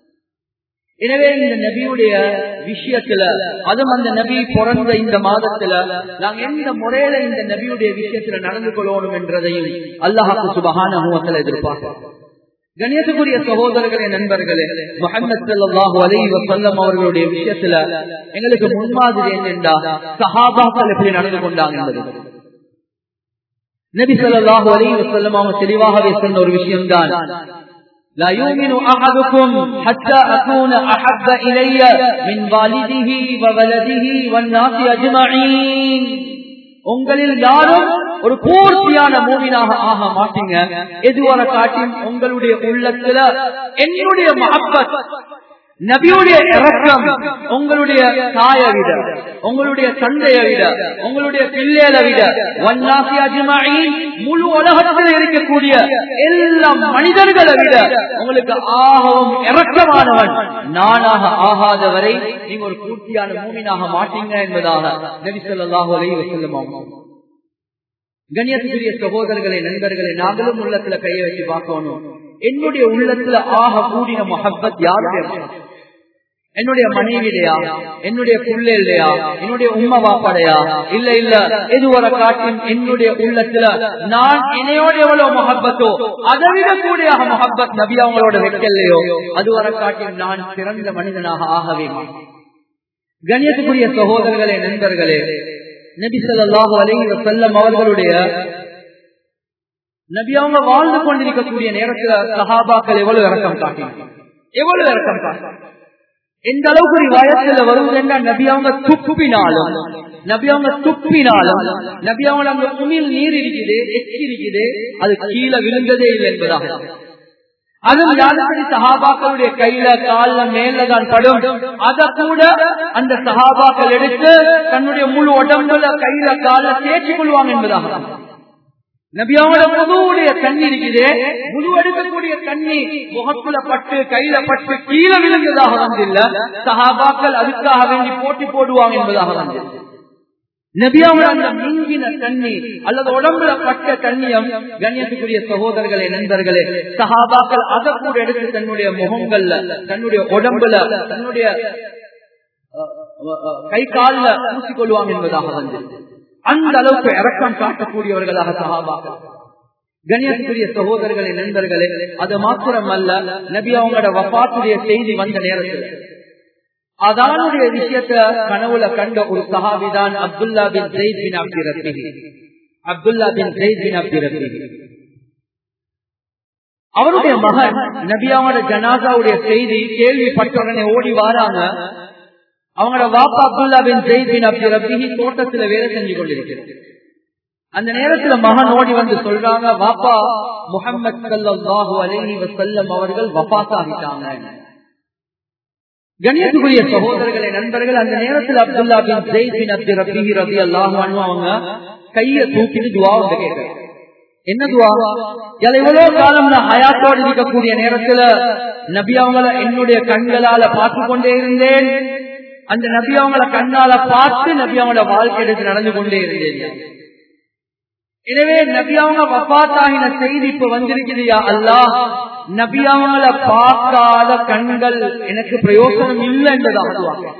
எனவே இந்த நபியுடைய விஷயத்துல அதுவும் அந்த நபி பிறந்த இந்த மாதத்துல நாங்க எந்த முறையில இந்த நபியுடைய விஷயத்துல நடந்து கொள்ளணும் என்றதையும் அல்லாஹாக்கு சுபகான எதிர்பார்க்கிறோம் கணியத்துக்குரிய சகோதரர்களே நண்பர்களே முகமது சல்லாஹு அலி வசல்லம் அவர்களுடைய விஷயத்துல எங்களுக்கு முன்மாதிரி என்னென்றா சஹாபாக்கள் எப்படி நடந்து கொண்டாங்க என்பது நபி சொல்லாஹு அலி வசல்லம் அவங்க தெளிவாகவே சொன்ன ஒரு விஷயம்தான் لا يؤمن أحدكم حتى أكون أحب إلي من والده وولده والناس أجمعين உங்களில் யாரும் ஒரு பூர்த்தியான மூவினாக ஆக மாட்டீங்க எதுவரை காட்டியும் உங்களுடைய உள்ளத்துல என்னுடைய மகப்பத் நபியுடைய இறக்கம் உங்களுடைய தாயை விட உங்களுடைய தந்தையை விட உங்களுடைய பிள்ளைகளை விட வல்லாசி அஜ்மாயி முழு உலகத்தில் இருக்கக்கூடிய எல்லா மனிதர்களை விட உங்களுக்கு ஆகவும் இறக்கமானவன் நானாக ஆகாதவரை நீங்க ஒரு பூர்த்தியான மூமினாக மாட்டீங்க என்பதாக நபி சொல்லாஹு அலைஹி வஸல்லம் கண்ணியத்துக்குரிய சகோதரர்களை நண்பர்களை நாங்களும் உள்ளத்துல கையை வச்சு பார்க்கணும் என்னுடைய உள்ளத்துல ஆக கூடின மஹப்பத் யாருடைய என்னுடைய மனைவிடையா என்னுடைய பிள்ளையா என்னுடைய உம்மா வாப்பாடையா இல்ல இல்ல எதுவரை காட்டும் என்னுடைய உள்ளத்துல நான் என்னையோட எவ்வளவு மொஹப்பத்தோ அதை விட கூடிய மொஹப்பத் நபி அவங்களோட வைக்கலையோ அதுவரை காட்டும் நான் சிறந்த மனிதனாக ஆகவே கண்ணியத்துக்குரிய சகோதரர்களே நண்பர்களே நபி சொல்லாஹு அலைஹி வஸல்லம் அவர்களுடைய நபி அவங்க வாழ்ந்து கொண்டிருக்கக்கூடிய நேரத்துல சஹாபாக்கள் எவ்வளவு இறக்கம் காட்டினாங்க எவ்வளவு இறக்கம் காட்டினாங்க எந்த அளவுக்கு வயசுல வருவதுன்னா நபி அவங்க துப்பினாலும் நபி அவங்க துப்பினாலும் நபி அவங்க அங்க உமிழ் நீர் இருக்குது எச்சி இருக்குது அது கீழே விழுந்ததே இல்லை என்பதாக அதுவும் யாருக்கு சஹாபாக்களுடைய கையில கால மேலதான் படும் அத கூட அந்த சஹாபாக்கள் எடுத்து தன்னுடைய முழு உடம்புல கையில கால தேய்ச்சி கொள்வாங்க என்பதாக நபியாவோட முதுவுடைய தண்ணி இருக்குது முழு எடுக்கக்கூடிய தண்ணி முகத்துல பட்டு கையில பட்டு கீழே விழுந்ததாக வந்தில்ல சஹாபாக்கள் அதுக்காக வேண்டி போட்டி போடுவாங்க என்பதாக வந்து நபியாவோட அந்த மிங்கின தண்ணி அல்லது உடம்புல பட்ட தண்ணியம் கண்ணியத்துக்குரிய சகோதரர்களே நண்பர்களே சஹாபாக்கள் அதை கூட எடுத்து தன்னுடைய முகங்கள்ல தன்னுடைய உடம்புல தன்னுடைய கை காலில் பூசிக்கொள்வாங்க என்பதாக வந்து அந்த அளவுக்கு இறக்கம் காட்டக்கூடியவர்களாக சகாபாக்கள் கணியத்துக்குரிய சகோதரர்களே நண்பர்களே அது மாத்திரம் அல்ல நபி அவங்களோட வப்பாத்துடைய செய்தி வந்த நேரத்தில் அதானுடைய விஷயத்த கனவுல கண்ட ஒரு சஹாபிதான் Abdullah bin Zaid bin Abdi Rabbih Abdullah bin Zaid bin Abdi Rabbih அவருடைய மகன் நபியாவோட ஜனாசாவுடைய செய்தி கேள்விப்பட்ட உடனே ஓடி வாராங்க அவங்களோட வாப்பா அப்துல்லா பின் ஜெயித் பின் அப்தி ரபிஹி தோட்டத்துல வேலை செஞ்சு கொண்டிருக்கிறது அந்த நேரத்துல மகன் ஓடி வந்து சொல்றாங்க வாப்பா முகமது சல்லாஹூ அலஹி வசல்லம் அவர்கள் வபாத்தாகிட்டாங்க கணியத்துக்குரிய சகோதரர்களை நண்பர்கள் அந்த நேரத்தில் அப்துல்லா பின் ஜெயித் பின் அப்தி ரபிஹி ரபி அல்லாஹ் அவங்க கைய தூக்கிட்டு துவா வந்து கேட்கிறாங்க என்ன துவா எவ்வளவு காலம் நான் ஹயாத்தோடு இருக்கக்கூடிய நேரத்துல நபி அவங்கள என்னுடைய கண்களால பார்த்து கொண்டே இருந்தேன் அந்த நபி அவங்கள கண்ணால பார்த்து நபி அவங்களோட வாழ்க்கை எடுத்து நடந்து கொண்டே இருந்தேன் எனவே நபி அவங்க வபாத்தாகின செய்தி இப்ப வந்திருக்குதுயா அல்லா நபி அவங்கள பார்க்காத கண்கள் எனக்கு பிரயோசனம் இல்லை என்பதாக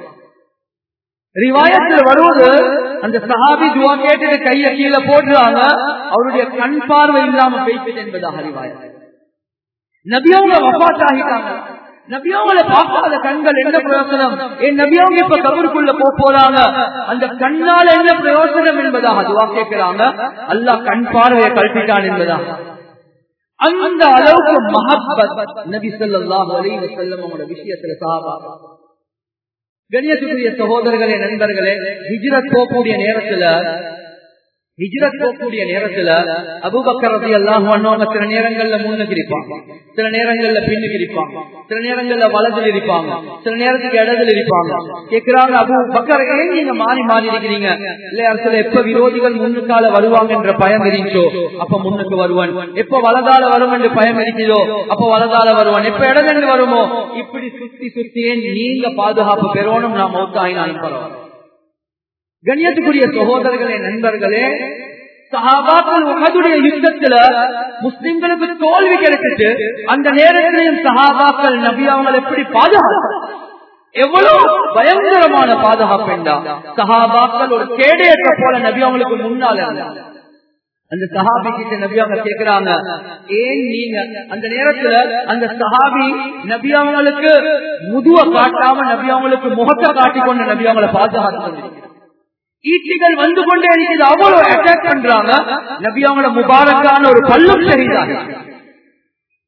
ரிவாயத்தில் வருவது அந்த சஹாபி துவா கேட்டு கைய கீழே போடுறாங்க அவருடைய கண் பார்வை இல்லாம போய்த்தது என்பதாக ரிவாயம் நபி அவங்க வபாத்தாகிட்டாங்க நபியாவங்களை பார்க்காத கண்கள் என்ன பிரயோசனம் என் நபியாவங்க இப்ப கபருக்குள்ள போக போறாங்க அந்த கண்ணால என்ன பிரயோசனம் என்பதாக அதுவா கேட்கிறாங்க அல்லா கண் பார்வையை கல்பிட்டான் என்பதாக அந்த அளவுக்கு மஹப்பத் நபி சொல்லாஹ் அலி வசல்லம் அவங்களோட விஷயத்துல சாபா கணியத்துக்குரிய சகோதரர்களே நண்பர்களே ஹிஜ்ரத் போகக்கூடிய நேரத்துல ஹிஜ்ரத் போகக்கூடிய நேரத்துல அபுபக்கர் ரதி எல்லாம் பண்ணுவாங்க சில நேரங்கள்ல முன்னுக்கு இருப்பாங்க சில நேரங்கள்ல பின்னுக்கு இருப்பாங்க சில நேரங்கள்ல வலதில் இருப்பாங்க சில நேரத்துக்கு இடத்துல இருப்பாங்க கேக்குறாங்க அபு பக்கர் ஏன் நீங்க மாறி மாறி இருக்கிறீங்க இல்லையா சில எப்ப விரோதிகள் முன்னுக்கால வருவாங்க என்ற பயம் இருந்துச்சோ அப்ப முன்னுக்கு வருவான் எப்ப வலதால வரும் என்று பயம் இருக்குதோ அப்ப வலதால வருவான் எப்ப இடதென்று வருமோ இப்படி சுத்தி சுத்தியே நீங்க பாதுகாப்பு பெறணும் நான் மௌத்தாயினாலும் பரவாயில்ல கண்ணியத்துக்குரிய சகோதரர்களே நண்பர்களே சஹாபாக்கள் உகதுடைய யுத்தத்துல முஸ்லிம்களுக்கு தோல்வி கிடைச்சிட்டு அந்த நேரத்திலையும் சஹாபாக்கள் நபி அவங்களை எப்படி பாதுகாப்பு எவ்வளவு பயங்கரமான பாதுகாப்பு என்றா சஹாபாக்கள் ஒரு கேடையற்ற போல நபி அவங்களுக்கு முன்னால் இருந்தாங்க அந்த சஹாபி கிட்ட நபி அவங்க கேக்குறாங்க ஏன் நீங்க அந்த நேரத்துல அந்த சஹாபி நபி அவங்களுக்கு முதுவ காட்டாம நபி அவங்களுக்கு முகத்தை காட்டிக்கொண்டு நபி அவங்களை பாதுகாத்து ஈட்டிகள் வந்து கொண்டே இருக்குது அவ்வளவு அட்டாக் பண்றாங்க நபி அவங்களோட முபாரக்கான ஒரு பல்லும் சரிதான்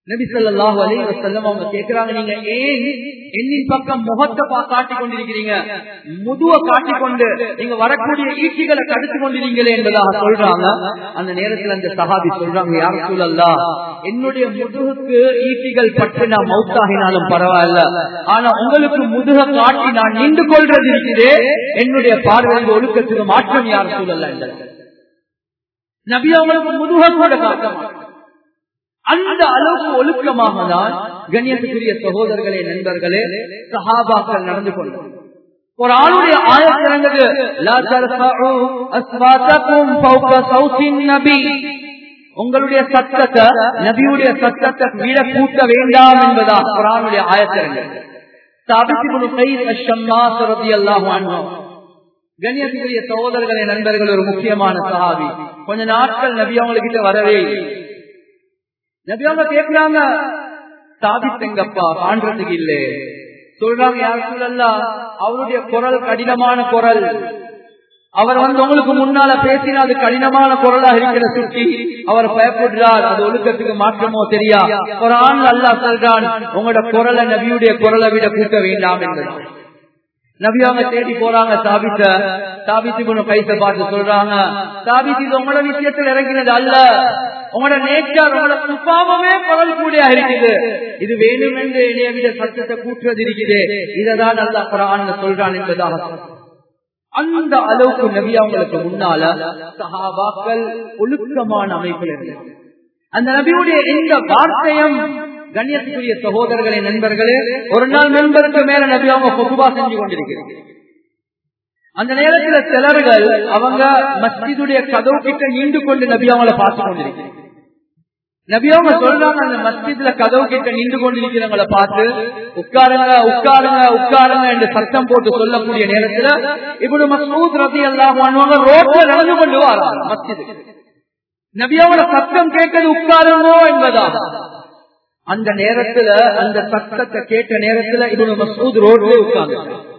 நபி ஸல்லல்லாஹு அலைஹி வஸல்லம் அவங்க கேக்குறாங்க நீங்க ஏன் என்னின் பக்கம் முகத்தை பா- காட்டிக் கொண்டிருக்கிறீங்க முதுவ காட்டிக் கொண்டு நீங்க வரக்கூடிய ஈட்டிகளை தடுத்து கொண்டிருக்கீங்களே என்பதாக சொல்றாங்க அந்த நேரத்தில் அந்த சஹாபி சொல்றாங்க யார் சூழல்லா என்னுடைய முதுகுக்கு ஈட்டிகள் பட்டு நான் மவுத்தாகினாலும் பரவாயில்ல ஆனா உங்களுக்கு முதுக காட்டி நான் நின்று கொள்றது இருக்குது என்னுடைய பார்வையில் ஒழுக்கத்துக்கு மாற்றம் யார் சூழல்ல என்றார். நபி அவங்களுக்கு முதுக கூட காட்ட மாட்டாங்க. அந்த அளவுக்கு ஒழுக்கமாக தான் கண்ணியத்துக்குரிய சகோதரர்களே நண்பர்களே சஹாபாக்கள் நடந்து கொண்டார் ஒரு ஆளுடைய ஆயத்திறந்தது லா தர்ஃபஉ அஸ்வாதகும் ஃபௌக சௌத்தின் நபி உங்களுடைய சத்தத்தை நபியுடைய சத்தத்தை விட கூட்ட வேண்டாம் என்பதா குரானுடைய ஆயத்திறந்தது சாபித் இப்னு கைஸ் அஷம்மாஸ் ரலியல்லாஹு அன்ஹு கண்ணியத்துக்குரிய சகோதரர்களே நண்பர்கள் ஒரு முக்கியமான சஹாபி கொஞ்ச நாட்கள் நபி அவங்ககிட்ட வரவே இல்லை. நபி அவங்க கேட்கிறாங்க சாபித் எங்கப்பா காண்றதுக்கு இல்லே சொல்றாங்க யார் சொல்லலாம் அவருடைய குரல் கடினமான குரல் அவர் வந்து உங்களுக்கு முன்னால பேசினா அது கடினமான குரலா இருக்கிற சுற்றி அவர் பயப்படுறார் அது ஒழுக்கத்துக்கு மாற்றமோ தெரியா ஒரு ஆண் அல்லாஹ் சொல்றான் உங்களோட குரலை நபியுடைய குரலை விட கூட்ட வேண்டாம் என்பது நபி அவங்க தேடி போறாங்க சாபித்த சாபித்து கொண்டு கைத்த பார்த்து சொல்றாங்க சாபித்து இது உங்களோட விஷயத்தில் இறங்கினது அல்ல உங்களோட நேச்சர் உங்களோட சுபாவமே குரல் கூடியா இருக்குது இது வேணும் என்று என்னைய விட சத்தத்தை கூட்டுறது இருக்குது இததான் அல்லா குரான் சொல்றான் என்பதாக அந்த அளவுக்கு நபி அவங்களுக்கு முன்னால சஹாபாக்கள் ஒழுக்கமான அமைப்பில் இருந்தாங்க அந்த நபியுடைய எந்த வார்த்தையும் கண்ணியத்துக்குரிய சகோதரர்களே நண்பர்களே ஒரு நாள் நண்பருக்கு மேல நபி அவங்க பொதுவா செஞ்சு கொண்டிருக்கிறாங்க அந்த நேரத்துல சிலர்கள் அவங்க மஸ்ஜிதுடைய கதவு கிட்ட நீண்டு கொண்டு நபி அவங்கள பார்த்து கொண்டிருக்கிறாங்க நபி அவங்க சொல்றாங்க அந்த மஸ்ஜித்ல கதவு கிட்ட நின்று கொண்டிருக்கிறவங்களை பார்த்து உட்காருங்க உட்காருங்க உட்காருங்க என்று சத்தம் போட்டு சொல்லக்கூடிய நேரத்துல இப்படி மசூத் ரதி எல்லாம் பண்ணுவாங்க ரோட்ல நடந்து கொண்டு வராங்க மஸ்ஜிதுக்கு நபியாவோட சத்தம் கேட்கறது உட்காருங்கோ என்பதா அந்த நேரத்துல அந்த சத்தத்தை கேட்ட நேரத்துல இவனு மசூத் ரோட்ல உட்கார்ந்து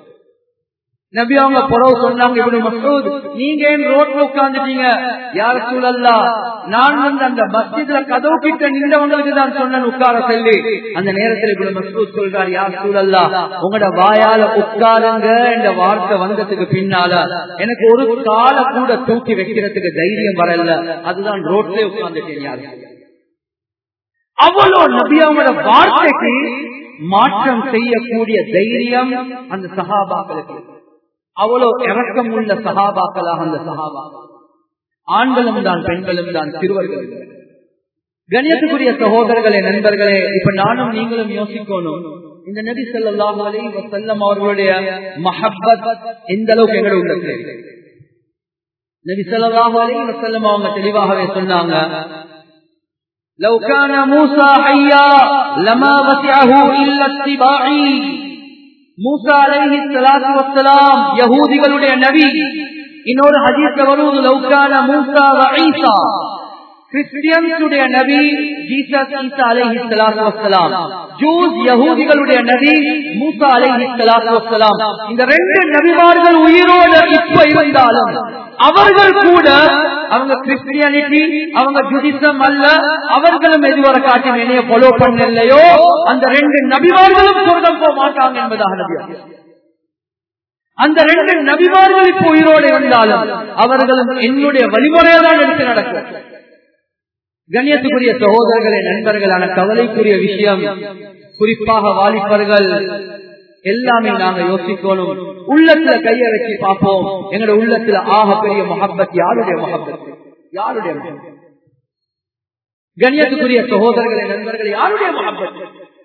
நபி அவங்க புறவு சொன்னாங்க இவனு மசூத் நீங்க ஏன் ரோட்ல உட்கார்ந்துட்டீங்க யார் சூழல்லா நான் வந்து அந்த மஸ்ஜித்ல கதவு கிட்ட நின்றவங்களுக்கு தான் சொன்னேன் உட்கார சொல்லி அந்த நேரத்துல இவனு மசூத் சொல்றார் யார் சூழல்லா உங்களோட வாயால உட்காருங்க என்ற வார்த்தை வந்ததுக்கு பின்னால எனக்கு ஒரு கால கூட தூக்கி வைக்கிறதுக்கு தைரியம் வரல அதுதான் ரோட்ல உட்கார்ந்துட்டேன் யாரு அவ்வளவு நபியாவோட வார்த்தைக்கு மாற்றம் செய்யக்கூடிய தைரியம் அந்த சகாபாக்களுக்கு அவ்வளவு இறக்கம் உள்ள சகாபாக்களாக அந்த சகாபா ஆண்களும் தான் பெண்களும் தான் சிறுவர்களும் கணியத்துக்குரிய சகோதரர்களே நண்பர்களே இப்ப நானும் நீங்களும் யோசிக்கணும் இந்த நபி ஸல்லல்லாஹு அலைஹி வஸல்லம் அவர்களுடைய மஹப்பத் எந்த அளவுக்கு எங்களோட உள்ளத்தில் இருக்கு. நபி ஸல்லல்லாஹு அலைஹி வஸல்லம் அவங்க தெளிவாகவே சொன்னாங்க لو كان موسى حيا لما وسعه الا اتباعي மூசா அலைஹி ஸலாத்து வஸ்ஸலாம் யஹூதிகளுடைய நபி இன்னொரு ஹதீஸ்ல வருவது லௌகான மூசா வ ஈசா கிறிஸ்டியன்ஸுடைய நபி ஜீசஸ் ஈசா அலைஹி ஸலாத்து வஸ்ஸலாம் ஜூஸ் யஹூதிகளுடைய நபி மூசா அலைஹி ஸலாத்து வஸ்ஸலாம் இந்த ரெண்டு நபிமார்கள் உயிரோடு இப்ப இருந்தாலும் அவர்கள் கூட அவங்க கிறிஸ்டியானிட்டி அவங்க ஜுடிசம் அல்ல அவர்களும் எதுவரை காட்டி என்னைய ஃபாலோ பண்ணலையோ அந்த ரெண்டு நபிமார்களும் சொர்க்கம் போக மாட்டாங்க என்பதாக நபி அந்த ரெண்டு நபிமார்கள் இப்போ உயிரோடு இருந்தாலும் அவர்களும் என்னுடைய வழிமுறையை தான் எடுத்து நடக்கும் கண்ணியத்துக்குரிய சகோதரர்களே நண்பர்களான கவலைக்குரிய விஷயம் குறிப்பாக வாலிபர்கள் எல்லாமே நாங்க யோசிக்கணும் உள்ளத்துல கைய வச்சு பார்ப்போம் எங்களோட உள்ளத்துல ஆக பெரிய மொஹப்பத் யாருடைய மொஹப்பத் யாருடைய முகப்பத்? கண்ணியத்துக்குரிய சகோதரர்களே நண்பர்கள் யாருடைய மொஹப்பத்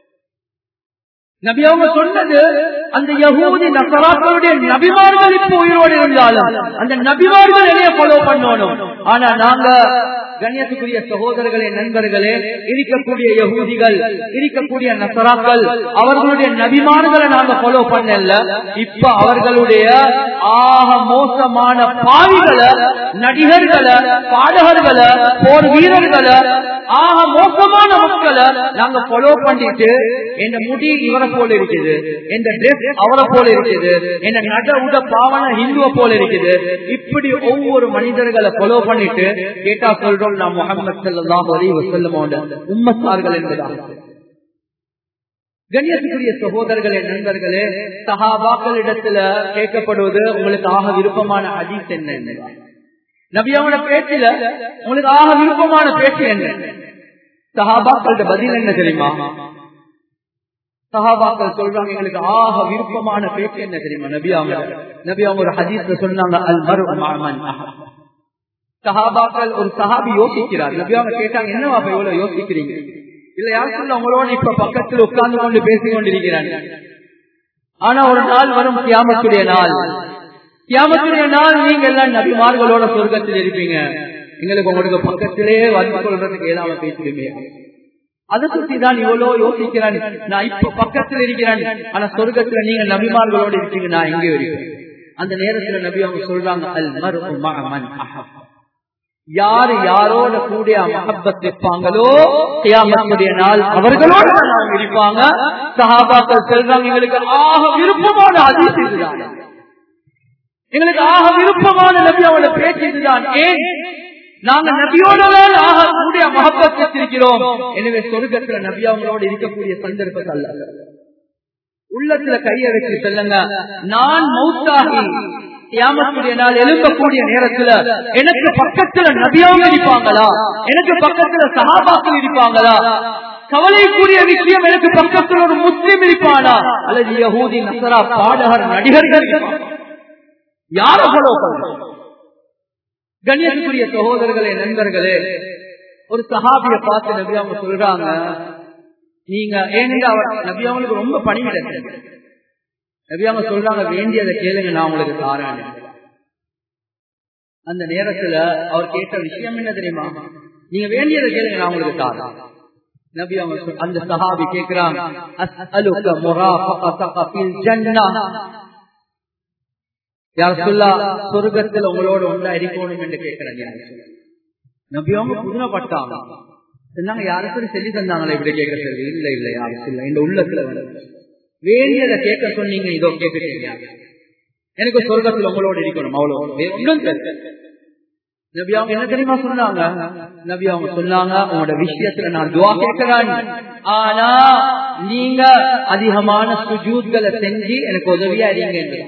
நபி அவங்க சொன்னது அந்த யகூதி நசராக்களுடைய நபிமார்கள் இப்போ உயிரோடு இருந்தாலும் அந்த நபிமார்கள் என்னைய ஃபாலோ பண்ணணும் ஆனா நாங்க கண்ணியத்துக்குரிய சகோதரர்களே நண்பர்களே இருக்கக்கூடிய யகூதிகள் இருக்கக்கூடிய நசராக்கள் அவர்களுடைய நபிமார்களை நாங்க ஃபாலோ பண்ணல இப்ப அவர்களுடைய ஆக மோசமான பாவிகளை நடிகர்களை பாடகர்களை போர் வீரர்களை ஆக மோசமான மக்களை நாங்க ஃபாலோ பண்ணிட்டு என் முடி இவரை போல இருக்குது என் ட்ரெஸ் அவரை போல இருக்குது என் நட உட பாவன ஹிந்துவ போல இருக்குது இப்படி ஒவ்வொரு மனிதர்களை ஃபாலோ பண்ணிட்டு கேட்டா சொல்றோம் நான் முகமது சல்லாஹ் அலி வசல்லமோட உம்மத்தார்கள் என்பதாக கண்ணியத்துக்குரிய சகோதரர்களே நண்பர்களே சஹாபாக்களிடத்துல கேட்கப்படுவது உங்களுக்கு ஆக விருப்பமான ஹதீஸ் என்ன நபியாவோட பேச்சுல உங்களுக்கு ஆக விருப்பமான பேச்சு என்ன சஹாபாக்களோட பதில் என்ன தெரியுமா சஹாபாக்கள் சொல்றாங்க எங்களுக்கு ஆக விருப்பமான பேச்சு என்ன தெரியுமா நபி அவங்க நபி அவங்க ஒரு ஹதீஸ்ல சொன்னாங்க அல் மரு மாமன் சஹாபாக்கள் ஒரு சஹாபி யோசிக்கிறார் நபி அவங்க கேட்டாங்க என்னவா இவ்வளவு யோசிக்கிறீங்க இல்ல யாருக்குள்ள உங்களோட இப்ப பக்கத்தில் உட்கார்ந்து கொண்டு பேசிக் கொண்டிருக்கிறாங்க ஆனா ஒரு நாள் வரும் கியாமத்துடைய நாள் கியாமத்துடைய நாள் நீங்க எல்லாம் நபிமார்களோட சொர்க்கத்தில் இருப்பீங்க எங்களுக்கு உங்களுக்கு பக்கத்திலே வந்து கொள்றதுக்கு ஏதாவது பேசிடுமே அதை சுத்தி தான் இவ்வளவு யோசிக்கிறான் நான் இப்ப பக்கத்துல இருக்கிறேன் ஆனா சொர்க்கத்துல நீங்க நபிமார்களோட இருக்கீங்க நான் எங்கே இருக்கேன் அந்த நேரத்துல நபி அவங்க சொல்றாங்க அல் மரு மகமன் யாரு யாரோட கூடிய மஹப்பத் வைப்பாங்களோ கியாமத்துடைய நாள் அவர்களோட அவங்க இருப்பாங்க சஹாபாக்கள் செல்றாங்க எங்களுக்கு ஆக விருப்பமான அதிர்ச்சி இதுதான் எங்களுக்கு ஆக விருப்பமான நபி அவங்களோட பேச்சு இதுதான் ஏன் நாங்க நபியோடவே ஆக கூடிய மகப்பத் வச்சிருக்கிறோம் எனவே சொர்க்கத்துல நபி அவங்களோட இருக்கக்கூடிய சந்தர்ப்பம் அல்ல உள்ளத்துல கைய வச்சு சொல்லுங்க நான் மௌத்தாகி கியாமத்துடைய நாள் எழும்பக்கூடிய நேரத்துல எனக்கு பக்கத்துல நபியாவும் இருப்பாங்களா எனக்கு பக்கத்துல சகாபாக்கள் இருப்பாங்களா கவலைக்குரிய விஷயம் எனக்கு பக்கத்துல ஒரு முஸ்லிம் இருப்பானா அல்லது யகூதி நசரா பாடகர் நடிகர்கள் யாரோ கண்ணியத்துக்குரிய சகோதரர்களே நண்பர்களே ஒரு சஹாபிய பார்த்து நபி அவங்க சொல்றாங்க நீங்க ஏனென்று அவர் நபி அவங்களுக்கு ரொம்ப பணிவிட நபி அவங்க சொல்றாங்க வேண்டியதை கேளுங்க நான் உங்களுக்கு தாரேன் அந்த நேரத்துல அவர் கேட்ட விஷயம் என்ன தெரியுமா நீங்க வேண்டியதை கேளுங்க நான் உங்களுக்கு தாரேன் நபி அவங்க அந்த சஹாபி கேட்கிறாங்க அஸ்அலுக முராஃபகதக ஃபில் ஜன்னah யார் சொல்லா சொர்க்கத்தில் உங்களோட ஒன்றா இருக்கணும் என்று கேட்கிறாங்க நபி அவங்க புதுமைப்பட்டாங்க சொன்னாங்க யாருக்கும் சொல்லி தந்தாங்களா இப்படி கேட்க சொல்லி இல்ல இல்ல யாருக்கும் இல்ல இந்த உள்ளத்துல வேண்டியதை கேட்க சொன்னீங்க இதோ கேட்க எனக்கு சொர்க்கத்தில் உங்களோட இருக்கணும் அவ்வளவு ஒன்றும் நபி அவங்க என்ன தெரியுமா சொன்னாங்க நபி அவங்க சொன்னாங்க உங்களோட விஷயத்துல நான் துவா கேட்கிறேன் ஆனா நீங்க அதிகமான சுஜூத்களை செஞ்சு எனக்கு உதவியா இருங்க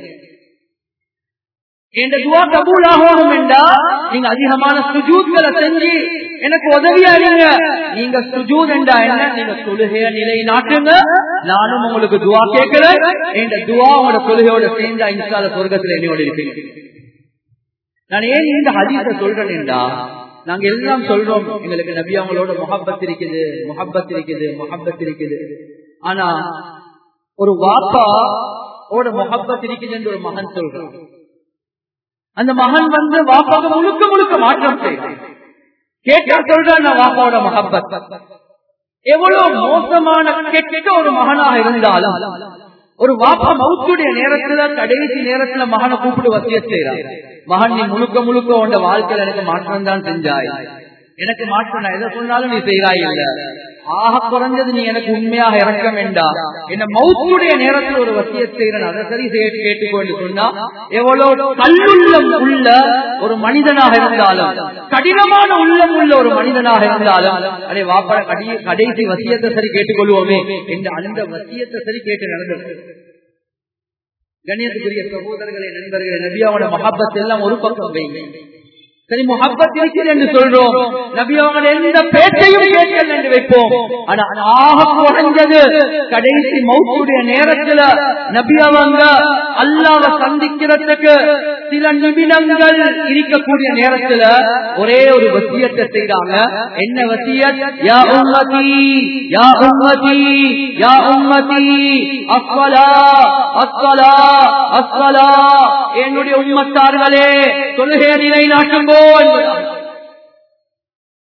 என்ற துவா கபூல் ஆகணும் என்றா நீங்க அதிகமான சுஜூத்களை செஞ்சு எனக்கு உதவியா இருங்க நீங்க சுஜூத் என்றா என்ன நீங்க தொழுகைய நிலை நாட்டுங்க நானும் உங்களுக்கு துவா கேட்கிறேன் என்ற துவா உங்களோட தொழுகையோட சேர்ந்தா இன்சால சொர்க்கத்துல என்னோட இருப்பீங்க நான் ஏன் இந்த ஹதீஸ சொல்றேன் என்றா நாங்க எல்லாம் சொல்றோம் எங்களுக்கு நபி அவங்களோட முகப்பத் இருக்குது முகப்பத் இருக்குது முகப்பத் இருக்குது ஆனா ஒரு வாப்பா ஓட முகப்பத் இருக்குது என்று ஒரு மகன் சொல்றான் அந்த மகன் வந்து வாப்பாக முழுக்க முழுக்க மாற்றம் செய்தான் கேட்டா சொல்றான் நான் வாப்பாவோட மகப்பத் எவ்வளவு மோசமான கெட்ட ஒரு மகனாக இருந்தாலும் ஒரு வாப்பா மவுத்துடைய நேரத்துல கடைசி நேரத்துல மகனை கூப்பிட்டு வசிய செய்யறான் மகன் நீ முழுக்க முழுக்க உண்ட வாழ்க்கையில எனக்கு மாற்றம் தான் செஞ்சாய் எனக்கு மாற்றம் நான் எதை சொன்னாலும் நீ செய்கிறாய் இல்ல ஆக குறைஞ்சது நீ எனக்கு உண்மையாக இறக்க வேண்டாம் என்ன மவுத்துடைய நேரத்தில் ஒரு வசிய செய்கிறேன் அதை சரி கேட்டுக்கொண்டு சொன்னா எவ்வளவு கல்லுள்ளம் உள்ள ஒரு மனிதனாக இருந்தாலும் கடினமான உள்ளம் உள்ள ஒரு மனிதனாக இருந்தாலும் அதே வாப்பட கடைசி வசியத்தை சரி கேட்டுக்கொள்வோமே என்று அந்த வசியத்தை சரி கேட்டு நடந்தது கண்ணியத்துக்குரிய சகோதரர்களே நண்பர்களே நபியாவோட மகாபத் எல்லாம் ஒரு பக்கம் வைங்க சரி முகப்பத் இருக்கிறது என்று சொல்றோம் நபி அவங்க எந்த பேச்சையும் கேட்கல என்று வைப்போம் ஆனா ஆக குறைஞ்சது கடைசி மௌத்துடைய நேரத்துல நபி அவங்க அல்லாவ சந்திக்கிறதுக்கு சில நிமிடங்கள் இருக்கக்கூடிய நேரத்துல ஒரே ஒரு வசியத்தை செய்யறாங்க என்ன வசியத் யா உம்மதி யா உம்மதி யா உம்மதி அஸ்வலா அஸ்வலா அஸ்வலா என்னுடைய உம்மத்தார்களே தொழுகை நிலை நாட்டுங்கோ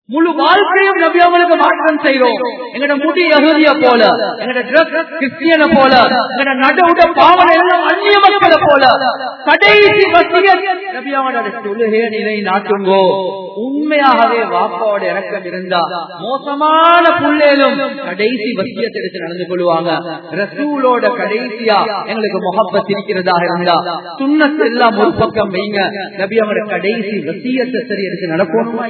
முழு வாழ்க்கையும் நபி அவங்களுக்கு மாற்றம் செய்யறோம் எங்கட முடி யகுதிய போல எங்கட ட்ரெஸ் கிறிஸ்டியன போல எங்கட நடுவுட பாவனை எல்லாம் அந்நிய மக்களை போல கடைசி வசியத் நபி அவங்களோட தொழுகே நிலை நாட்டுங்கோ உண்மையாகவே வாப்பாவோட இறக்கம் இருந்தா மோசமான புள்ளேலும் கடைசி வசியத்தை எடுத்து நடந்து கொள்வாங்க ரசூலோட கடைசியா எங்களுக்கு முகப்பத் இருக்கிறதாக இருந்தா சுண்ணத்து எல்லாம் ஒரு பக்கம் வைங்க நபி அவங்களோட கடைசி வசியத்தை சரி எடுத்து நடக்கணுமா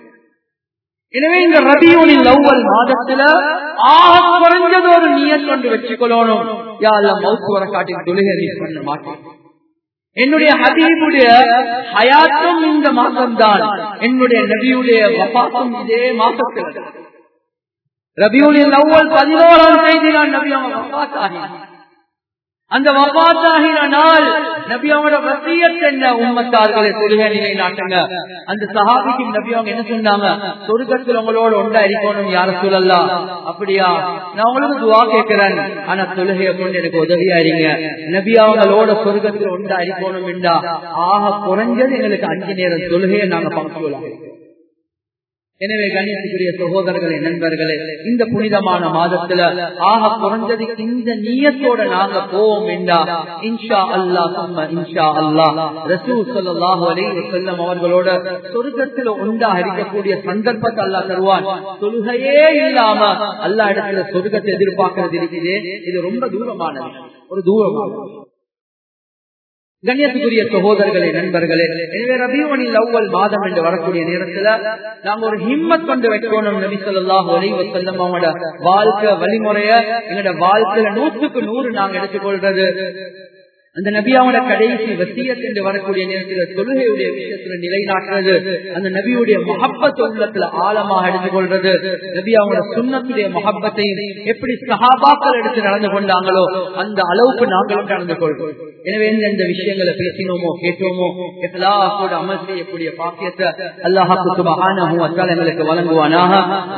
எனவே இந்த ரபியூனின் லவ்வல் மாதத்துல ஆக குறைஞ்சது ஒரு நீயத் கொண்டு வச்சுக்கொள்ளணும் யாரெல்லாம் மவுத்து வர காட்டி தொழுகை பண்ண மாட்டேன் என்னுடைய ஹபீபுடைய ஹயாத்தும் இந்த மாசம்தான் என்னுடைய நபியுடைய வபாத்தும் இதே மாசத்தில் ரபியூனின் லவ்வல் பதினோராம் தேதி நான் நபி அவங்க வபாத் ஆகினார் அந்த வபாத்தாகின நாள் நபி அவங்களோட வசியத் என்ன உம்மத்தார்களை தொழுகை நிலை நாட்டுங்க அந்த சஹாபிக்கு நபி அவங்க என்ன சொன்னாங்க சொர்க்கத்தில் உங்களோட ஒன்றா இருக்கணும் யார சொல்லலாம் அப்படியா நான் உங்களுக்கு துவா கேட்கிறேன் ஆனா தொழுகையை கொண்டு எனக்கு உதவியா இருங்க நபி அவங்களோட சொர்க்கத்தில் ஒன்றா இருக்கணும் என்றா ஆக குறைஞ்சது எங்களுக்கு அஞ்சு நேரம் தொழுகையை நாங்க பங்குலாம் எனவே கணேசுக்குரிய சகோதரர்களே நண்பர்களே இந்த புனிதமான மாதத்துல ஆக குறைஞ்சது இந்த நீயத்தோட நாங்க போவோம் என்றா இன்ஷா அல்லா சும்மா இன்ஷா அல்லா ரசூ சல்லாஹூ அலைஹி செல்லம் அவர்களோட சொர்க்கத்துல உண்டா இருக்கக்கூடிய சந்தர்ப்பத்தை அல்லா தருவான் தொழுகையே இல்லாம அல்லா இடத்துல சொர்க்கத்தை எதிர்பார்க்கறது இருக்குது இது ரொம்ப தூரமானது ஒரு தூரமானது கண்ணியத்துக்குரிய சகோதரர்களே நண்பர்களே எனவே ரபியோனில் அவ்வல் மாதம் என்று வரக்கூடிய நேரத்துல நாங்க ஒரு ஹிம்மத் கொண்டு வைக்கணும் நபி சொல்லாஹ் ஒலைவ செல்லம் அவங்களோட வாழ்க்கை வழிமுறைய எங்களோட வாழ்க்கையில நூற்றுக்கு நூறு நாங்க எடுத்துக்கொள்றது அந்த நபியாவோட கடைசி வசியத் என்று வரக்கூடிய நேரத்தில் தொழுகையுடைய விஷயத்துல நிலைநாட்டுறது அந்த நபியுடைய மஹப்பத் உள்ளத்துல ஆழமாக எடுத்துக்கொள்றது நபியாவோட சுண்ணத்துடைய மஹப்பத்தையும் எப்படி சகாபாக்கள் எடுத்து நடந்து கொண்டாங்களோ அந்த அளவுக்கு நாங்களும் நடந்து கொள்வோம் எனவே எந்தெந்த விஷயங்களை பேசினோமோ கேட்டோமோ எல்லாத்தோட அமல் செய்யக்கூடிய பாக்கியத்தை அல்லாஹாக்கு சுபஹானஹு வ தஆலா எங்களுக்கு வழங்குவானாக